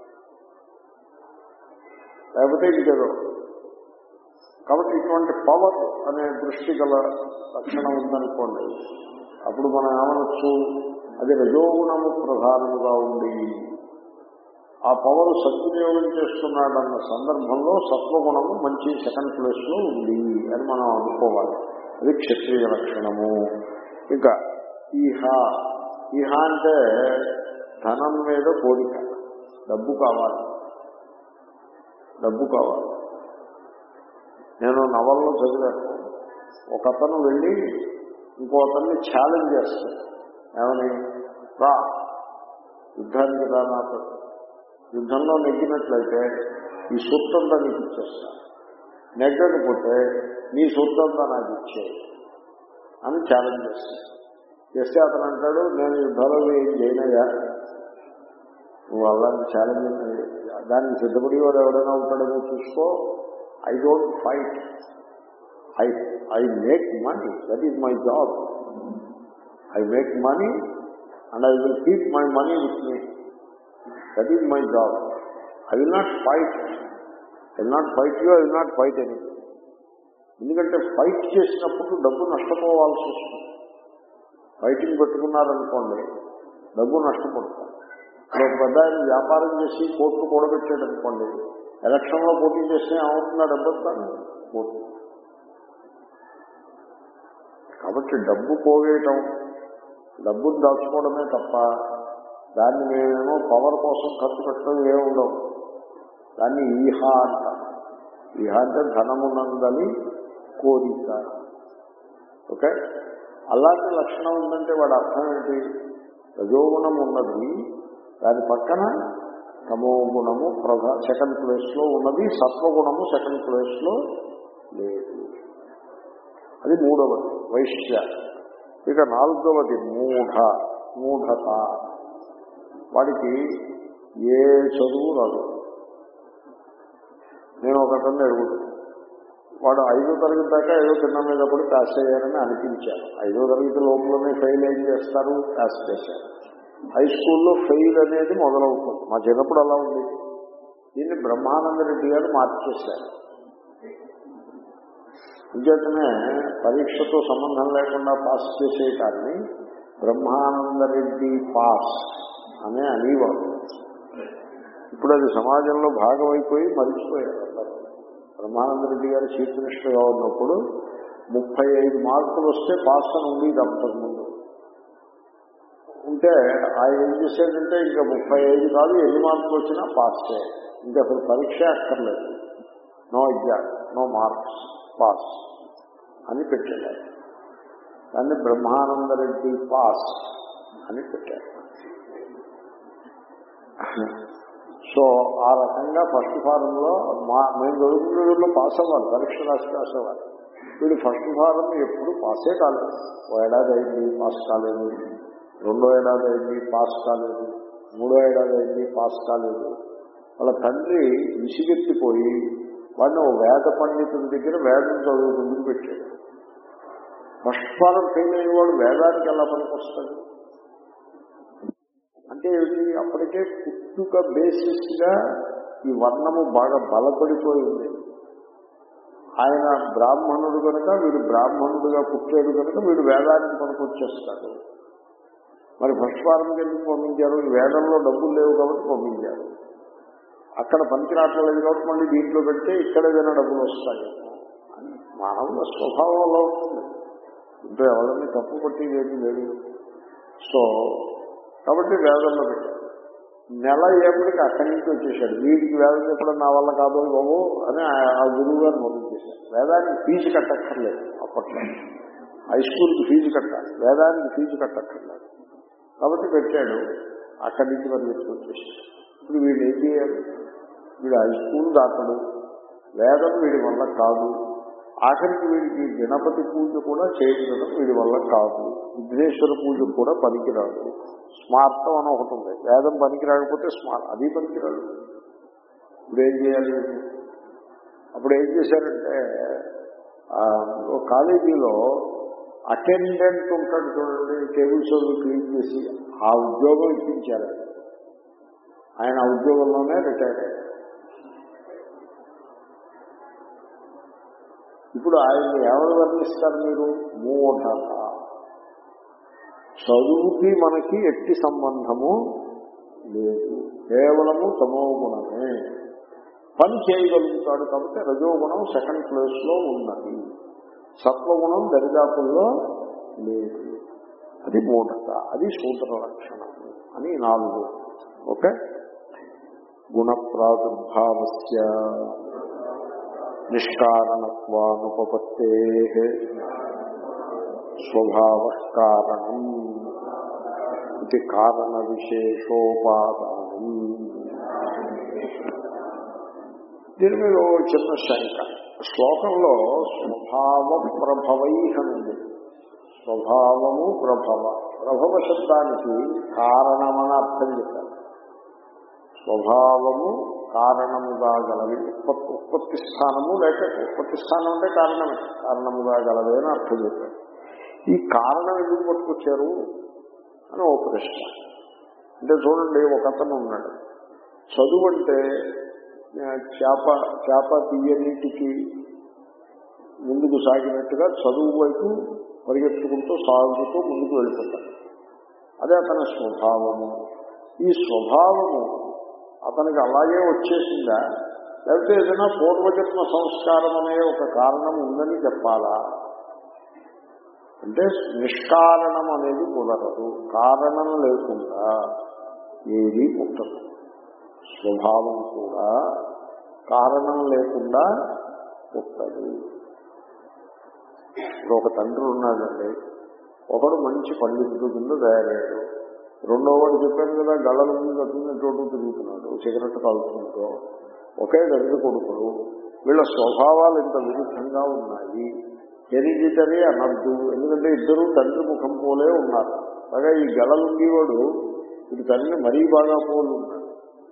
లేకపోతే ఇంకేదో కాబట్టి ఇటువంటి పవర్ అనే దృష్టి గల లక్షణం ఉందనుకోండి అప్పుడు మనం ఏమనొచ్చు అది రజోగుణము ప్రధానముగా ఉండి ఆ పవర్ సద్వినియోగం చేస్తున్నాడన్న సందర్భంలో సత్వగుణము మంచి సెకండ్ ప్లేస్ లో ఉంది అని మనం అనుకోవాలి అది క్షత్రియ లక్షణము ఇంకా ఈహ ఈహ అంటే ధనం మీద కోరిక డబ్బు కావాలి డబ్బు కావాలి నేను నవల్లో చదివాను ఒక అతను వెళ్ళి ఇంకో అతన్ని ఛాలెంజ్ చేస్తాడు ఏమని రా యుద్ధానికి రా నాతో యుద్ధంలో నెగ్గినట్లయితే ఈ సొత్తంతా నీకు ఇచ్చేస్తా నెగ్గకపోతే నీ సొత్తంతా నాకు ఇచ్చే అని ఛాలెంజ్ చేస్తాడు చేస్తే అతను అంటాడు నేను యుద్ధాలు ఏం చేయనయ్యా నువ్వు అలాంటి ఛాలెంజ్ దాన్ని సిద్ధపడి వాడు ఎవడైనా ఉంటాడేమో చూసుకో I don't fight I I make money that is my job I make money and I will keep my money with me that is my job I will not fight I will not fight you I will not fight any ఎందుకంటే ఫైట్ చేసినప్పుడు డబ్బు నష్టపోవాల్సి వస్తుంది fighting పెట్టుకున్నారనుకోండి డబ్బు నష్టపడతారు ఇప్పుడు ఒక పెద్ద ఆయన వ్యాపారం చేసి కోట్లు కూడబెట్టాడు అనుకోండి ఎలక్షన్లో పోటీ చేస్తే ఏమవుతుందా డబ్బు వస్తాను పోటీ కాబట్టి డబ్బు పోగేయటం డబ్బును దాచుకోవడమే తప్ప దాన్ని మేమేమో పవర్ కోసం ఖర్చు పెట్టడం ఏ ఉండవు దాన్ని ఈహా అంటారు ఈహా అంటే ధనమునందని కోరిక ఓకే అలాంటి లక్షణం ఉందంటే వాడి అర్థం ఏంటి రజోగుణం ఉన్నది దాని పక్కన తమో గుణము ప్రధా సెకండ్ ప్లేస్ లో ఉన్నది సత్వగుణము సెకండ్ ప్లేస్ లో లేదు అది మూడవది వైశ్య ఇక నాలుగవది మూఢ మూఢత వాడికి ఏ చదువు రాదు నేను ఒకటన్నా అడుగుతాను వాడు ఐదో తరగతి దాకా ఏదో కింద మీద పడి పాస్ అయ్యారని అనిపించారు ఐదో తరగతి లోపలనే ఫెయిల్ ఏం చేస్తారు పాస్ చేశారు హై స్కూల్లో ఫెయిల్ అనేది మొదలవుతుంది మా చిన్నప్పుడు అలా ఉంది దీన్ని బ్రహ్మానంద రెడ్డి గారు మార్చేశారు అంచేతనే పరీక్షతో సంబంధం లేకుండా పాస్ చేసేయటాన్ని బ్రహ్మానంద రెడ్డి పాస్ అనే అనేవాడు ఇప్పుడు అది సమాజంలో భాగమైపోయి మరిచిపోయారు అందరూ. బ్రహ్మానంద రెడ్డి గారు చీఫ్ మినిస్టర్గా ఉన్నప్పుడు ముప్పై ఐదు మార్కులు వస్తే పాస్ అని ఉండేది అంతకుముందు ఉంటే ఆయన ఏం చేశాడంటే ఇంకా ముప్పై ఐదు కాదు ఎన్ని మార్కులు వచ్చినా పాస్ చేయాలి ఇంకా అసలు పరీక్ష అక్కర్లేదు no exam no marks pass అని పెట్టాడు ఆయన. దాన్ని బ్రహ్మానంద రెడ్డి పాస్ అని పెట్టారు సో ఆ రకంగా ఫస్ట్ ఫారంలో మా మేము చదువుకునే రోజుల్లో పాస్ అవ్వాలి పరీక్ష రాసి పాస్ అవ్వాలి వీడు ఫస్ట్ ఫారం ఎప్పుడు పాసే కాలేదు ఓ ఏడాది అయింది పాస్ కాలేదు రెండో ఏడాది అయింది పాస్ కాలేదు మూడో ఏడాది అయింది పాస్ కాలేదు వాళ్ళ తండ్రి విసిగెత్తిపోయి వాడిని ఓ వేద పండితుడి దగ్గర వేదం చదువుకుందుకు పెట్టాడు ఫస్ట్ ఫారం ఫెయిల్ అయిన వాడు వేదానికి ఎలా పనికొస్తాడు అంటే ఏమిటి అప్పటికే పుట్టుక బేసిస్ గా ఈ వర్ణము బాగా బలపడిపోయింది ఆయన బ్రాహ్మణుడు కనుక వీడు బ్రాహ్మణుడుగా పుట్టాడు కనుక వీడు వేదానికి పనికొచ్చేస్తాడు మరి ఫస్ట్ ఫారంకి ఎందుకు పంపించారు ఈ వేదంలో డబ్బులు లేవు కాబట్టి పంపించారు అక్కడ పనికి రావట్లేదు కాబట్టి మళ్ళీ దీంట్లో పెడితే ఇక్కడ ఏదైనా డబ్బులు వస్తాయి అని మానవుల స్వభావంలో ఉంటుంది ఇంట్లో ఎవరిని తప్పు పట్టేది ఏమీ లేదు సో కాబట్టి వేదంలో పెట్టాడు నెల అయ్యేప్పటికి అక్కడి నుంచి వచ్చేసాడు వీడికి వేదం చెప్పడం నా వల్ల కాదు బాబు అని ఆ- ఆ గురువు గారు పంపించేశారు వేదానికి ఫీజు కట్టక్కర్లేదు అప్పట్లో హై స్కూల్కి ఫీజు కట్టాలి వేదానికి ఫీజు కట్టక్కర్లేదు కాబట్టి పెట్టాడు అక్కడి నుంచి మరి వచ్చేసాడు ఇప్పుడు వీడు ఏం చేయాలి వీడు హై స్కూల్ దాటడు వేదం వీడి వల్ల కాదు ఆఖరికి వీడికి గణపతి పూజ కూడా చేయించడం వీడి వల్ల కాదు విఘ్నేశ్వర పూజ కూడా పనికిరాదు స్మార్థం అని ఒకటి ఉంది వేదం పనికి రాకపోతే స్మార్ట్ అది పనికిరాదు ఇప్పుడు ఏం చేయాలి అప్పుడు ఏం చేశారంటే ఆ, ఒక కాలేజీలో అటెండెంట్ ఉంటాడు చూడండి టేబుల్స్ అవి క్లీన్ చేసి ఆ ఉద్యోగం ఇప్పించారు ఆయన ఆ ఉద్యోగంలోనే రిటైర్ అయ్యారు ఇప్పుడు ఆయన ఎవరు వర్ణిస్తారు మీరు మూఢత చదువుకి మనకి ఎట్టి సంబంధము లేదు కేవలము తమో గుణమే పని చేయగలుగుతాడు కాబట్టి రజోగుణం సెకండ్ ప్లేస్ లో ఉన్నది సత్వగుణం దరిదాపుల్లో లేదు అది మూఢత అది సూత్ర లక్షణం అని నాలుగు ఓకే గుణ ప్రాదుర్భావస్య నిష్కారణత్వానుపపత్తే స్వభావ కారణం ఇది కారణ విశేషోపాదానం దీని మీద ఓ చిన్న శంక శ్లోకంలో స్వభావ ప్రభవై ఉంది స్వభావము ప్రభవ ప్రభవ శబ్దానికి కారణమని అర్థం చెప్పారు స్వభావము కారణముగా గలవి ఉత్పత్తి ఉత్పత్తి స్థానము లేక ఉత్పత్తి స్థానం అంటే కారణమే కారణముగా గలవి అని అర్థం చెప్పారు ఈ కారణం ఎందుకు పట్టుకొచ్చారు అని ఓ ప్రశ్న అంటే చూడండి ఒక అతను ఉన్నాడు చదువు అంటే ఆ, చేప చేప తీయనీటికి ముందుకు సాగినట్టుగా చదువు వైపు పరిగెత్తుకుంటూ సాగుతూ ముందుకు వెళ్ళిపోతాడు అదే అతని స్వభావము ఈ స్వభావము అతనికి అలాగే వచ్చేసిందా లేకపోతే ఏదైనా పూర్వజన్మ సంస్కారం అనే ఒక కారణం ఉందని చెప్పాలా అంటే నిష్కారణం అనేది కుదరదు కారణం లేకుండా ఏది పుట్టదు స్వభావం కూడా కారణం లేకుండా పుట్టదు ఇప్పుడు ఒక తండ్రి ఉన్నాడండి ఒకడు మంచి పండితుడు కింద తయారయ్యాడు రెండో వాడు చెప్పాను కదా గళ్ళల ముందు కట్టుకున్నట్టు తిరుగుతున్నాడు సిగరెట్ కాలుతున్నాడు ఒకే తండ్రి కొడుకులు వీళ్ళ స్వభావాలు ఇంత విరుద్ధంగా ఉన్నాయి హెరిడిటరీ అనద్దు ఎందుకంటే ఇద్దరు తండ్రి ముఖం పోలే ఉన్నారు అలాగే ఈ గళలుండేవాడు ఇది తండ్రి మరీ బాగా పోలు ఉన్నాడు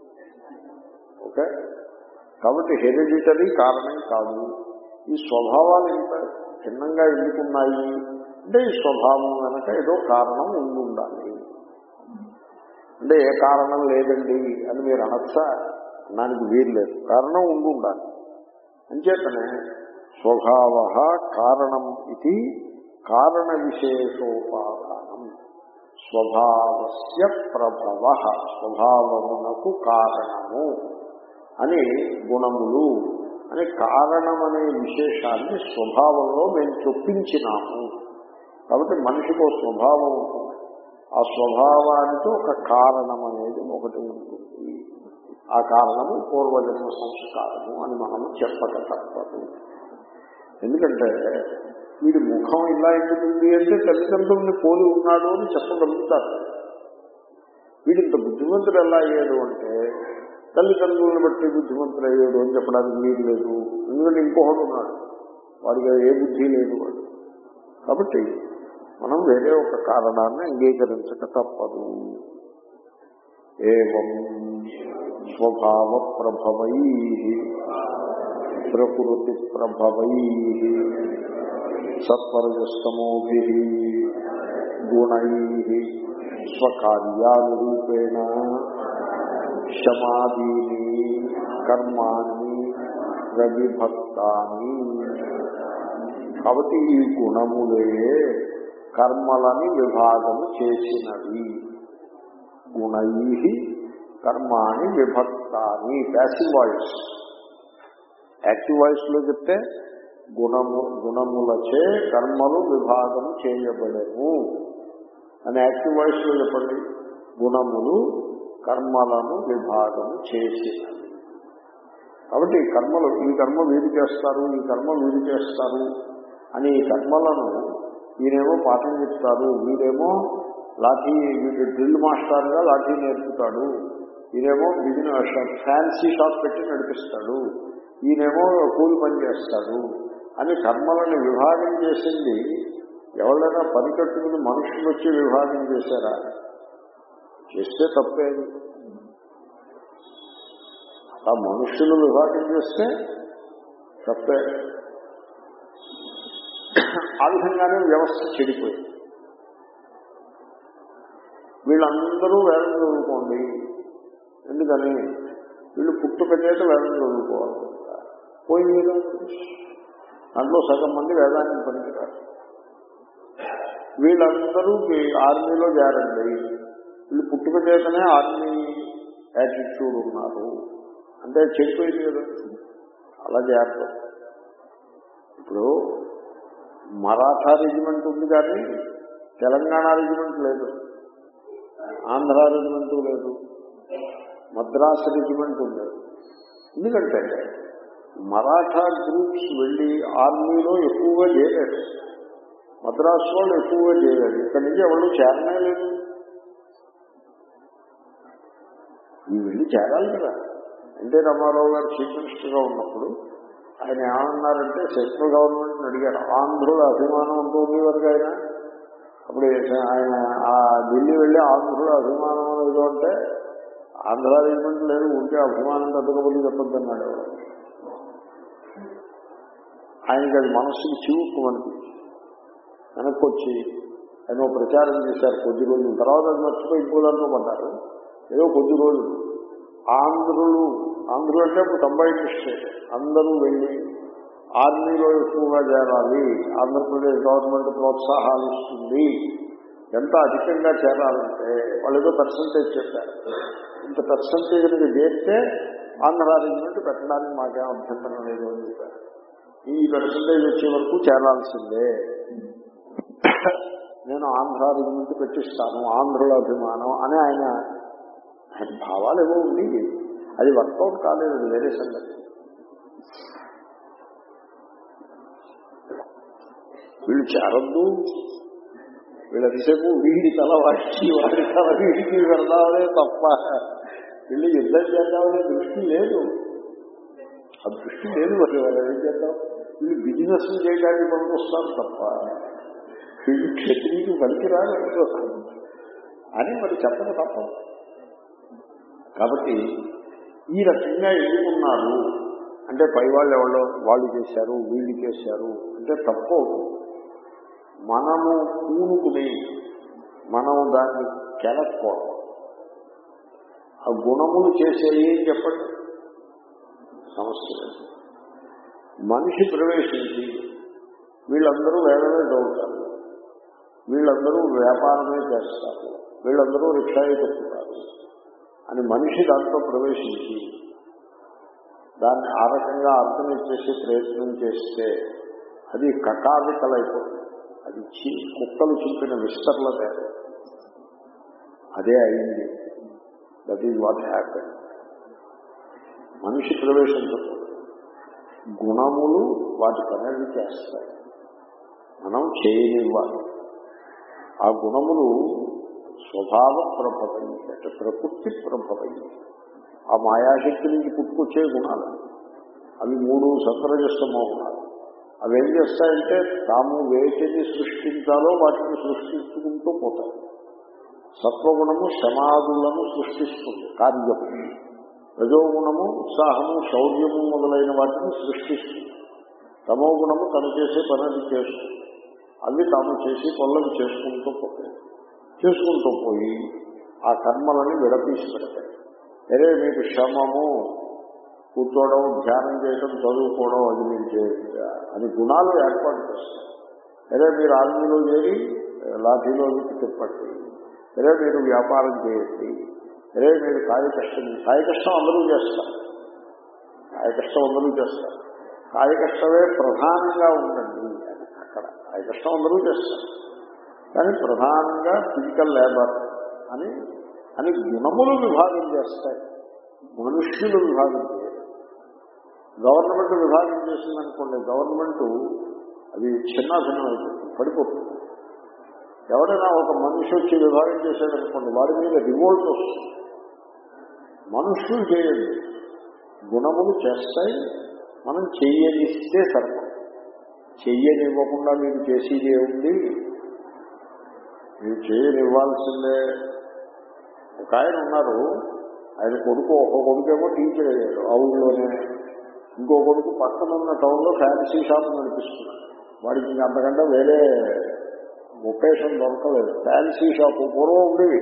ఓకే కాబట్టి హెరిడిటరీ కారణం కాదు ఈ స్వభావాలు ఇంత భిన్నంగా ఎందుకున్నాయి అంటే ఈ స్వభావం కనుక ఏదో కారణం ఉండి ఉండాలి అంటే ఏ కారణం లేదండి అని మీరు అనొచ్చా దానికి వీలు లేదు కారణం ఉండి ఉండాలి అంచేతనే స్వభావ కారణం ఇది కారణ విశేషోపాదానం స్వభావస్య ప్రభవ స్వభావమునకు కారణము అని గుణములు అని కారణం అనే విశేషాన్ని స్వభావంలో మేము చొప్పించినాము కాబట్టి మనిషికి ఒక స్వభావం ఉంటుంది ఆ స్వభావానికి ఒక కారణం అనేది ఒకటి ఉంటుంది ఆ కారణము పూర్వజన్మ సంస్కారము అని మనము చెప్పక తప్పదు ఎందుకంటే వీడి ముఖం ఇలా ఎందుకుంది అంటే తల్లిదండ్రుల్ని పోలి ఉన్నాడు అని చెప్పగలుగుతారు వీడింత బుద్ధిమంతుడు ఎలా అయ్యాడు అంటే తల్లిదండ్రులను బట్టి బుద్ధిమంతుడు అయ్యాడు అని చెప్పడానికి వీలు లేదు ఎందుకంటే ఇంకొకడు ఉన్నాడు వాడికి ఏ బుద్ధి లేదు వాడు కాబట్టి మనం వేరే ఒక కారణాన్ని అంగీకరించక తప్పదు ఏం స్వభావ ప్రభవై ప్రకృతి ప్రభవై సత్వరజస్తమోభి గుణై స్వకార్యానురూపేణ శమాదీని కర్మాన్ని ప్రవిభక్తాన్ని కాబట్టి ఈ గుణములే కర్మలని విభాగము చేసినవి గుణై కర్మాని విభక్తాని ప్యాసివ్ వాయిస్ యాక్టివ్ వాయిస్ లో చెప్తే గుణము గుణములచే కర్మలు విభాగము చేయబడము అని యాక్టివ్ వాయిస్ లో చెప్పండి గుణములు కర్మలను విభాగము చేసినవి కాబట్టి ఈ కర్మలు ఈ కర్మ వీరు చేస్తారు ఈ కర్మ వీరు చేస్తారు అని ఈ కర్మలను ఈయనేమో పాఠం చెప్తారు వీరేమో లాఠీ వీడు డ్రిల్ మాస్టర్గా లాఠీ నేర్పుతాడు ఈయనేమో బిజినెస్ ఫ్యాన్సీ షాప్ పెట్టి నడిపిస్తాడు ఈయనేమో కూలి పని చేస్తాడు అని కర్మలను విభాగం చేసింది ఎవరైనా పని కట్టుకుని మనుషులు వచ్చి విభాగం చేశారా చేస్తే తప్పేది ఆ మనుషులు విభాగం చేస్తే తప్పే ఆ విధంగానే వ్యవస్థ చెడిపోయింది వీళ్ళందరూ వేదం చదువుకోండి ఎందుకని వీళ్ళు పుట్టుక చేత వేదం చదువుకోవాలి పోయింది కదా దాంట్లో సగం మంది వేదానికి పనికిరారు వీళ్ళందరూ ఆర్మీలో చేరండి వీళ్ళు పుట్టుక చేతనే ఆర్మీ యాటిట్యూడ్ ఉన్నారు అంటే చెడిపోయింది కదా అలా చేస్తారు ఇప్పుడు మరాఠా రెజిమెంట్ ఉంది కానీ తెలంగాణ రెజిమెంట్ లేదు ఆంధ్ర రెజిమెంట్ లేదు మద్రాసు రెజిమెంట్ ఉంది ఎందుకంటే మరాఠా గ్రూప్స్ వెళ్ళి ఆర్మీలో ఎక్కువగా చేయలేదు మద్రాసు వాళ్ళు ఎక్కువగా చేయలేదు ఇక్కడి నుంచి ఎవరు చేరనే లేదు ఈ వెళ్ళి చేరాలి కదా ఎన్టీ రామారావు గారు చీఫ్ మినిస్టర్గా ఉన్నప్పుడు ఆయన ఏమన్నారంటే సెంట్రల్ గవర్నమెంట్ అడిగారు ఆంధ్రుల అభిమానం అంటూ ఉండేవారు ఆయన అప్పుడు ఆయన ఆ ఢిల్లీ వెళ్ళి ఆంధ్రుల అభిమానం ఏదో అంటే ఆంధ్ర రెజిమెంట్ లేదు ఉంటే అభిమానం తగ్గబోలు చెప్పొద్దన్నాడు ఆయనకి అది మనస్సుకి చివుకు అనిపించి వెనక్కి వచ్చి ఆయన ప్రచారం చేశారు కొద్ది రోజుల తర్వాత అది మర్చిపోయి ఇంకో దాంట్లో పడ్డారు ఏదో కొద్ది రోజులు ఆంధ్రులు ఆంధ్రులు అంటే ఇప్పుడు తొంభై స్టేట్ అందరూ వెళ్ళి ఆర్మీలో ఎక్కువగా చేరాలి ఆంధ్రప్రదేశ్ గవర్నమెంట్ ప్రోత్సాహాలు ఇస్తుంది ఎంత అధికంగా చేరాలంటే వాళ్ళు ఏదో పర్సంటేజ్ చెప్పారు ఇంత పర్సంటేజ్ కనుక చేస్తే ఆంధ్ర అరేంజ్మెంట్ పెట్టడానికి మాకేం అభ్యంతరం లేదు అని చెప్పారు ఈ పర్సంటేజ్ వచ్చే వరకు చేరాల్సిందే నేను ఆంధ్ర అరేంజ్మెంట్ పెట్టిస్తాను ఆంధ్రుల అభిమానం అని ఆయన ఆయన భావాలు ఏవో ఉంది అది వర్కౌట్ కాలేదు అది వేరే సంగతి వీళ్ళు చేరద్దు వీళ్ళు ఎంతసేపు వీడి తల వాడికి వాడి తల వీడికి పెడదామనే తప్ప వీళ్ళు యుద్ధం చేద్దామనే దృష్టి లేదు ఆ దృష్టి లేదు మరి వాళ్ళు ఏం చేద్దాం వీళ్ళు బిజినెస్ చేయడానికి పనికొస్తారు తప్ప వీళ్ళు క్షత్రికి పనికి రాలేదు అని మరి చెప్పక తప్పదు కాబట్టి ఈ రకంగా ఎన్నుకున్నారు అంటే పై వాళ్ళు ఎవరో వాళ్ళు చేశారు వీళ్ళు చేశారు అంటే తప్పు మనము కూనుకుని మనం దాన్ని కెలక్కోవడం ఆ గుణములు చేసేవి చెప్పండి సమస్య లేదు. మనిషి ప్రవేశించి వీళ్ళందరూ వేదమే చదువుతారు వీళ్ళందరూ వ్యాపారమే చేస్తారు వీళ్ళందరూ రిక్షాయే చెప్తున్నారు అని మనిషి దాంట్లో ప్రవేశించి దాన్ని ఆ రకంగా ఆర్గనైజ్ చేసే ప్రయత్నం చేస్తే అది కకావికలైపోతుంది అది చి కుక్కలు చింపిన విస్తరల తేడా అదే అయింది దట్ ఈజ్ వాట్ హ్యాపెన్ మనిషి ప్రవేశించకూడదు గుణములు వాటి పనులు చేస్తాయి మనం చేయనివ్వాలి ఆ గుణములు స్వభావ ప్రభవై అంటే ప్రకృతి ప్రభవై ఆ మాయాశక్తి నుంచి పుట్టుకొచ్చే గుణాలు అవి మూడు సత్రజస్తమో గుణాలు అవి ఏం చేస్తాయంటే తాము వేటిని సృష్టించాలో వాటిని సృష్టించుకుంటూ పోతాయి సత్వగుణము సమాధులను సృష్టిస్తుంది కార్యము రజోగుణము ఉత్సాహము శౌర్యము మొదలైన వాటిని సృష్టిస్తుంది తమో గుణము తను చేసే పనులు చేస్తుంది అవి తాము చేసి పనులను చేసుకుంటూ పోతాయి చేసుకుంటూ పోయి ఆ కర్మలని విడతీసి పెడతాయి అరే మీకు శ్రమము కూర్చోవడం ధ్యానం చేయడం చదువుకోవడం అది మీరు చేయొచ్చా అని గుణాలు ఏర్పాటు చేస్తారు అరే మీరు ఆర్మీలో చేరి లాఠీలో తిప్పండి అరే మీరు వ్యాపారం చేయండి అరే మీరు కాయ కష్టం కాయ కష్టం అందరూ చేస్తారు కాయ కష్టం అందరూ చేస్తారు కాయ కష్టమే ప్రధానంగా ఉండండి అని అక్కడ కాయ కష్టం అందరూ చేస్తారు కానీ ప్రధానంగా ఫిజికల్ లేబర్ అని అని గుణములు విభాగం చేస్తాయి మనుష్యులు విభాగం చేయరు గవర్నమెంట్ విభాగం చేసిందనుకోండి గవర్నమెంట్ అది చిన్నాభిన్నం అయిపోతుంది పడిపోతుంది ఎవరైనా ఒక మనిషి వచ్చి విభాగం చేశాడనుకోండి వాడి మీద రివోల్ట్ వస్తుంది మనుష్యులు చేయండి గుణములు చేస్తాయి మనం చెయ్యనిస్తే సర్వం చెయ్యనివ్వకుండా మీరు చేసేది ఏముంది మీరు చేయనివ్వాల్సిందే ఒక ఆయన ఉన్నారు ఆయన కొడుకు ఒక కొడుకేమో టీచర్ అయ్యాడు ఆ ఊళ్ళోనే ఇంకో కొడుకు పక్కన ఉన్న టౌన్లో ఫ్యాన్సీ షాప్ నడిపిస్తున్నాడు వాడికి ఇంకా అంతకంటే వేరే ఒకేషన్ దొరకలేదు ఫ్యాన్సీ షాప్ పూర్వం ఉండేవి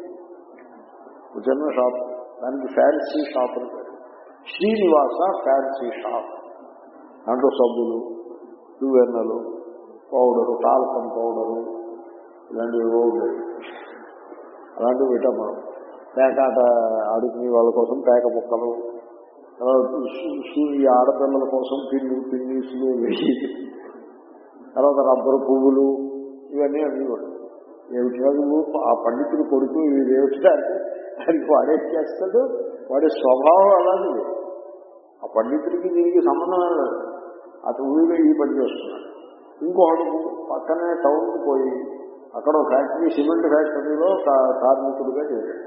ఒక చిన్న షాప్ దానికి ఫ్యాన్సీ షాప్ అని పేరు శ్రీనివాస ఫ్యాన్సీ షాప్ దాంట్లో సబ్బులు దువ్వెన్నలు పౌడరు టాల్కం పౌడరు ఇలాంటివి ఏవో ఉండేవి అలాంటివి విటమనం పేకాట ఆడుకునే వాళ్ళ కోసం పేక ముక్కలు తర్వాత సు- సు- ఈ ఆడపిల్లల కోసం పిల్లి పిల్లీసులు వెయ్యి తర్వాత రబ్బరు పువ్వులు ఇవన్నీ అన్నీ కూడా ఏమిటా నువ్వు ఆ పండితుడు కొడుకు ఇవి ఏమిటా అంటే దానికి వాడే చేస్తాడు వాడి స్వభావం అలాంటిది ఆ పండితుడికి దీనికి సంబంధం ఏం లేదు అతను ఊరిలో ఈ పని చేస్తున్నాడు ఇంకొకడు పక్కనే టౌన్కి పోయి అక్కడ ఒక ఫ్యాక్టరీ సిమెంట్ ఫ్యాక్టరీలో కా- కార్మికుడిగా చేశాడు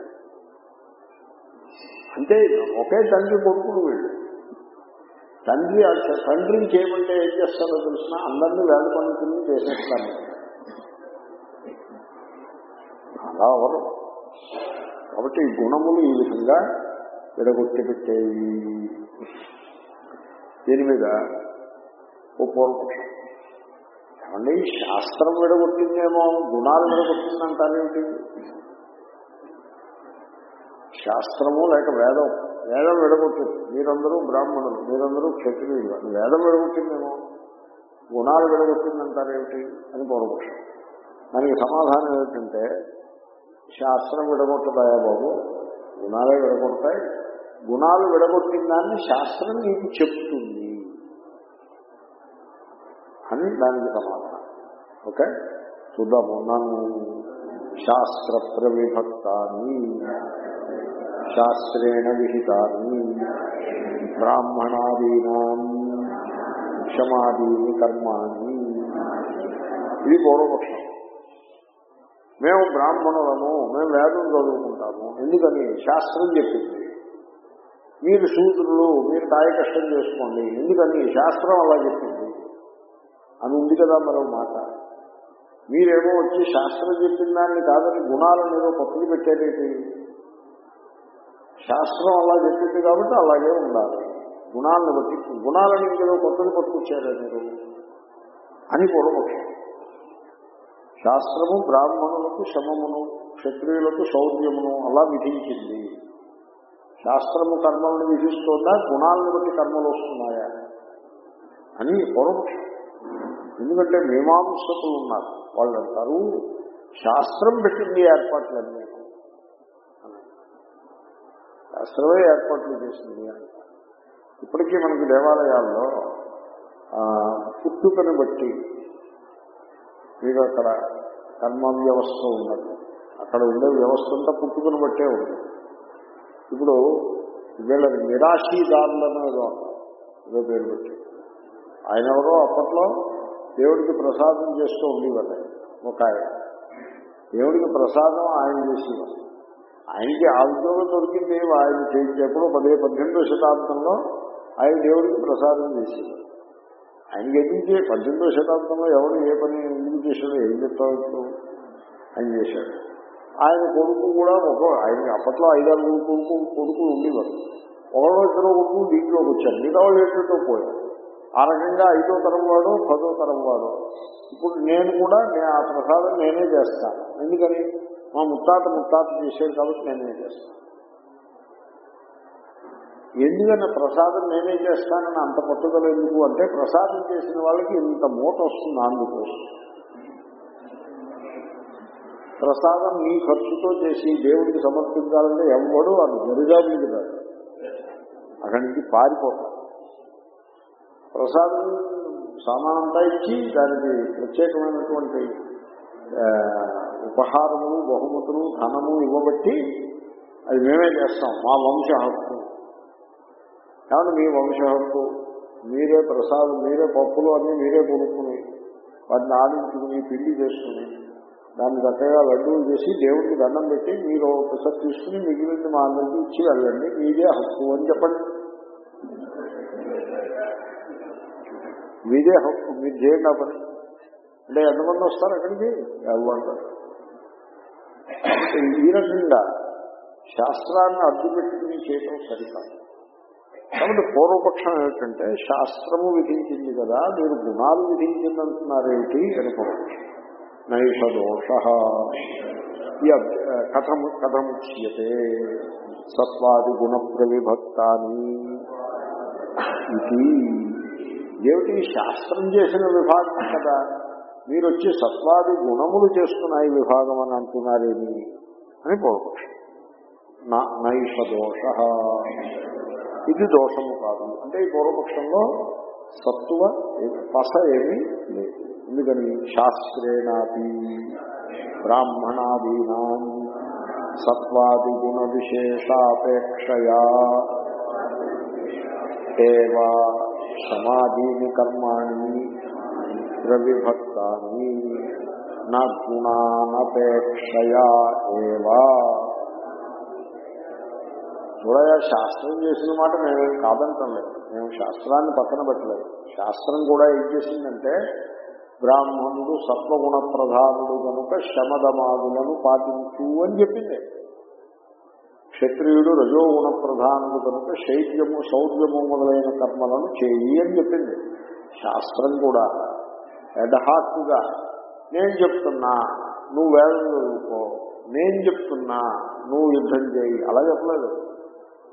అంటే ఒకే తండ్రి కొడుకులు వీళ్ళు తండ్రి ఆ చ- తండ్రిని చేయమంటే ఏం చేస్తాడో తెలిసిన అందరినీ వేద పండితుల్ని చేసేస్తాను అలా అవరు కాబట్టి ఈ గుణములు ఈ విధంగా విడగొట్టి పెట్టేవి దీని మీద ఓ పూర్వపక్షం ఏమండి శాస్త్రం విడగొట్టిందేమో గుణాలు విడగొట్టిందంటారేమిటి శాస్త్రము లేక వేదం వేదం విడగొట్టింది మీరందరూ బ్రాహ్మణులు మీరందరూ క్షత్రియులు అని వేదం విడగొట్టిందేమో గుణాలు విడగొట్టిందంటారేమిటి అని పూర్వపక్షం దానికి సమాధానం ఏమిటంటే శాస్త్రం విడగొట్టదాయా బాబు గుణాలే విడగొడతాయి గుణాలు విడగొట్టిన దాన్ని శాస్త్రం నీకు చెప్తుంది అని దానికి సమాధానం ఓకే చూద్దాము నన్ను శాస్త్ర ప్రవిభక్తాన్ని శాస్త్రేణ విహితాన్ని బ్రాహ్మణాదీనా క్షమాదీని కర్మాణి ఇది పూర్వపక్షం మేము బ్రాహ్మణులము మేము వేదం చదువుకుంటాము ఎందుకని శాస్త్రం చెప్పింది మీరు శూద్రులు మీరు కాయ కష్టం చేసుకోండి ఎందుకని శాస్త్రం అలా చెప్పింది అని ఉంది కదా మరో మాట మీరేమో వచ్చి శాస్త్రం చెప్పిన దాన్ని కాదని గుణాలను ఏదో కొత్తది పెట్టేదేంటి శాస్త్రం అలా చెప్పింది కాబట్టి అలాగే ఉండాలి గుణాలను బట్టి గుణాలను ఇంకేదో కొత్తది పట్టుకొచ్చారా మీరు అని పూర్వపక్షం శాస్త్రము బ్రాహ్మణులకు శమమును క్షత్రియులకు శౌర్యమును అలా విధించింది శాస్త్రము కర్మలను విధిస్తోందా గుణాలను బట్టి కర్మలు వస్తున్నాయా అని పూర్వపక్షం ఎందుకంటే మీమాంసకులు ఉన్నారు వాళ్ళు అంటారు శాస్త్రం పెట్టింది ఏర్పాట్లన్నీ శాస్త్రమే ఏర్పాట్లు చేసింది అంటారు ఇప్పటికీ మనకి దేవాలయాల్లో ఆ, పుట్టుకను బట్టి మీకు అక్కడ కర్మ వ్యవస్థ ఉన్నది అక్కడ ఉండే వ్యవస్థ అంతా పుట్టుకను బట్టే ఉంది ఇప్పుడు వీళ్ళని నిరాశీదారులను ఏదో అంటారు. ఏదో పేరు పెట్టి ఆయన ఎవరో అప్పట్లో దేవుడికి ప్రసాదం చేస్తూ ఉండేవారు ఒక ఆయన దేవుడికి ప్రసాదం ఆయన చేసేవారు ఆయనకి ఆ ఉద్యోగం దొరికింది ఆయన చేయించేప్పుడు పదే పద్దెనిమిదో శతాబ్దంలో ఆయన దేవుడికి ప్రసాదం చేసేవారు ఆయనకి ఎదించే పద్దెనిమిదో శతాబ్దంలో ఎవరు ఏ పని ఎందుకు చేశాడో ఏం చెప్తావు ఇప్పుడు ఆయన చేశాడు ఆయన కొడుకు కూడా ఒక ఆయన అప్పట్లో ఐదారు కొడుకు కొడుకులు ఉండేవారు ఒకడో ఇద్దరు కొడుకు దీంట్లోకి వచ్చారు మిగతా వాళ్ళు ఏంటంటో పోయారు ఆ రకంగా ఐదో తరం వాడు పదో తరం వాడు ఇప్పుడు నేను కూడా నేను ఆ ప్రసాదం నేనే చేస్తాను ఎందుకని మా ముత్తాత ముత్తాత చేసేది కాబట్టి నేనే చేస్తాను ఎందుకని ప్రసాదం నేనే చేస్తానని అంత పట్టుదల ఎందుకు అంటే ప్రసాదం చేసిన వాళ్ళకి ఇంత మూట వస్తుంది అందుకోసం ప్రసాదం నీ ఖర్చుతో చేసి దేవుడికి సమర్పించాలంటే ఎవడు అది జరిగాబులికి రాదు అక్కడి నుంచి పారిపోతాం ప్రసాదం సామానంతా ఇచ్చి దానికి ప్రత్యేకమైనటువంటి ఆ, ఉపహారములు బహుమతులు ధనము ఇవ్వబట్టి అది మేమే చేస్తాం మా వంశ హక్కు కాబట్టి మీ వంశ హక్కు మీరే ప్రసాదం మీరే పప్పులు అన్నీ మీరే కొనుక్కుని వాటిని ఆడించుకుని పిండి చేసుకుని దాన్ని చక్కగా లడ్డూలు చేసి దేవుడికి దండం పెట్టి మీరు పిసర్ తీసుకుని మిగిలింది మా అందరికీ ఇచ్చి వెళ్ళండి మీదే హక్కు అని చెప్పండి మీదే హక్కు మీరు చేయండి ఆ పని అంటే ఎంతమంది వస్తారు అక్కడికి ఎవరు ఈ రకంగా శాస్త్రాన్ని అడ్డు పెట్టుకుని చేయటం సరికాదు కాబట్టి పూర్వపక్షం ఏమిటంటే శాస్త్రము విధించింది కదా మీరు గుణాలు విధించిందంటున్నారేమిటి అని పూర్వపక్షం నైష దోష ఈ అబ్- కథము కథముచ్యతే సత్వాది గుణ ప్రవిభక్తాని ఇది ఏమిటి శాస్త్రం చేసిన విభాగం కదా మీరు వచ్చి సత్వాది గుణములు చేస్తున్నాయి విభాగం అని అంటున్నారేమి అని పూర్వపక్షం నా- నైష దోష ఇది దోషము కాదు అంటే ఈ పూర్వపక్షంలో సత్వ ఏ- పస ఏమీ లేదు ఎందుకని శాస్త్రేణాపి బ్రాహ్మణాదీనా సత్వాది గుణ విశేషాపేక్షయా ఏవా సమాధీని కర్మాణి ప్రవిభక్తాని నా గుణానపేక్షయా ఏవా చూడయా శాస్త్రం చేసిన మాట మేమేం కాదంటాం లేదు మేము శాస్త్రాన్ని పక్కన పెట్టలేదు శాస్త్రం కూడా ఏం చేసిందంటే బ్రాహ్మణుడు సత్వగుణ ప్రధానుడు కనుక శమదమాదులను పాటించు అని చెప్పింది క్షత్రియుడు రజోగుణ ప్రధానుడు కనుక శైత్యము శౌర్యము మొదలైన కర్మలను చేయి అని చెప్పింది శాస్త్రం కూడా ఎడహాక్కుగా నేను చెప్తున్నా నువ్వు వేదం చదువుకో నేను చెప్తున్నా నువ్వు యుద్ధం చేయి అలా చెప్పలేదు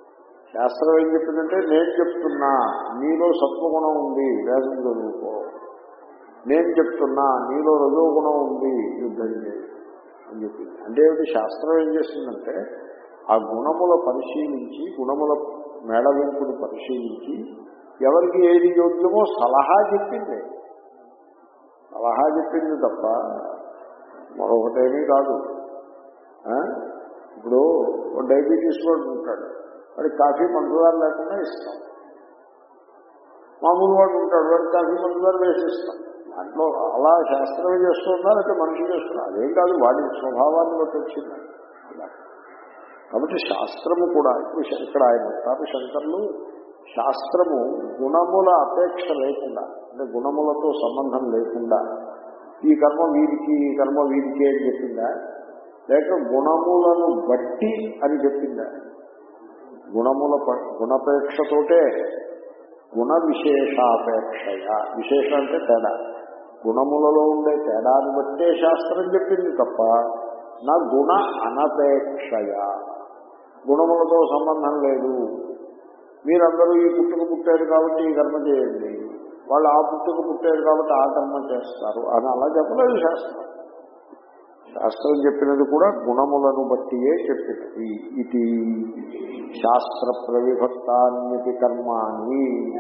శాస్త్రం ఏం చెప్పిందంటే నేను చెప్తున్నా నీలో సత్వగుణం ఉంది వేదం చదువుకో నేను చెప్తున్నా నీలో రజోగుణం ఉంది యుద్ధం చేయి అని చెప్పింది అంటే ఏమిటి శాస్త్రం ఏం చేసిందంటే ఆ గుణముల పరిశీలించి గుణముల మేళవింపుని పరిశీలించి ఎవరికి ఏది యోగ్యమో సలహా చెప్పింది సలహా చెప్పింది తప్ప మరొకటేమీ కాదు ఆ? ఇప్పుడు ఓ డయాబెటీస్ వాడు ఉంటాడు వాడికి కాఫీ పంచదార లేకుండా ఇస్తాం మామూలు వాడు ఉంటాడు వాడికి కాఫీ పంచదార వేసిస్తాం దాంట్లో అలా శాస్త్రమే చేస్తుందా లేకపోతే మనిషి చేస్తున్నా అదేం కాదు వాడి స్వభావాన్ని బట్టి వచ్చింది అలా కాబట్టి శాస్త్రము కూడా ఇప్పుడు శ- ఇక్కడ ఆయన తాపి శంకర్లు శాస్త్రము గుణముల అపేక్ష లేకుండా అంటే గుణములతో సంబంధం లేకుండా ఈ కర్మ వీరికి ఈ కర్మ వీరికి అని చెప్పిందా లేక గుణములను బట్టి అని చెప్పిందా గుణముల ప- గుణపేక్షతోటే గుణ విశేషాపేక్షయ విశేష అంటే తేడా గుణములలో ఉండే తేడాన్ని బట్టే శాస్త్రం చెప్పింది తప్ప నా గుణ అనపేక్షయ గుణములతో సంబంధం లేదు మీరందరూ ఈ పుట్టుక పుట్టారు కాబట్టి ఈ కర్మ చేయండి వాళ్ళు ఆ పుట్టుక పుట్టారు కాబట్టి ఆ కర్మ చేస్తారు అని అలా చెప్పలేదు శాస్త్రం శాస్త్రం చెప్పినది కూడా గుణములను బట్టియే చెప్పినది ఇది శాస్త్ర ప్రవిభక్తాన్యతి కర్మాణి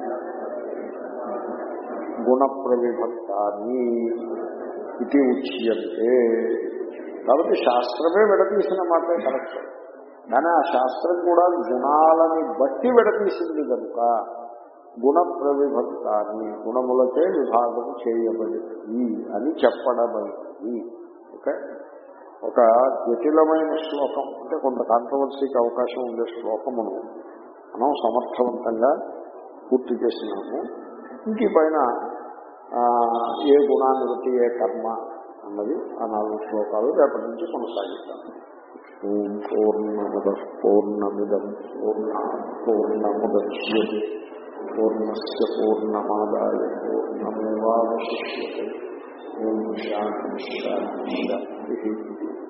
గుణ ప్రవిభక్తాన్ని ఇది ఉచ్యంతే కాబట్టి శాస్త్రమే విడతీసిన మాటే కరెక్ట్ కానీ ఆ శాస్త్రం కూడా గుణాలని బట్టి విడతీసింది కనుక గుణ ప్రవిభక్తాన్ని గుణములచే విభాగం చేయబడింది అని చెప్పడమైంది ఓకే ఒక జటిలమైన శ్లోకం అంటే కొంత కాంట్రవర్సీకి అవకాశం ఉండే శ్లోకమును మనం సమర్థవంతంగా పూర్తి చేసినాము ఇంక ఈ పైన ఆ, ఏ గుణాన్ని బట్టి ఏ కర్మ అన్నది ఆ నాలుగు శ్లోకాలు రేపటి నుంచి కొనసాగిస్తాం ఓం పూర్ణముద పూర్ణమిదం పూర్ణ పూర్ణముద్యే పూర్ణస్ పూర్ణమాదాయ పూర్ణమేవాశిష్యే ఓం శాంతి శాంతి శాంతి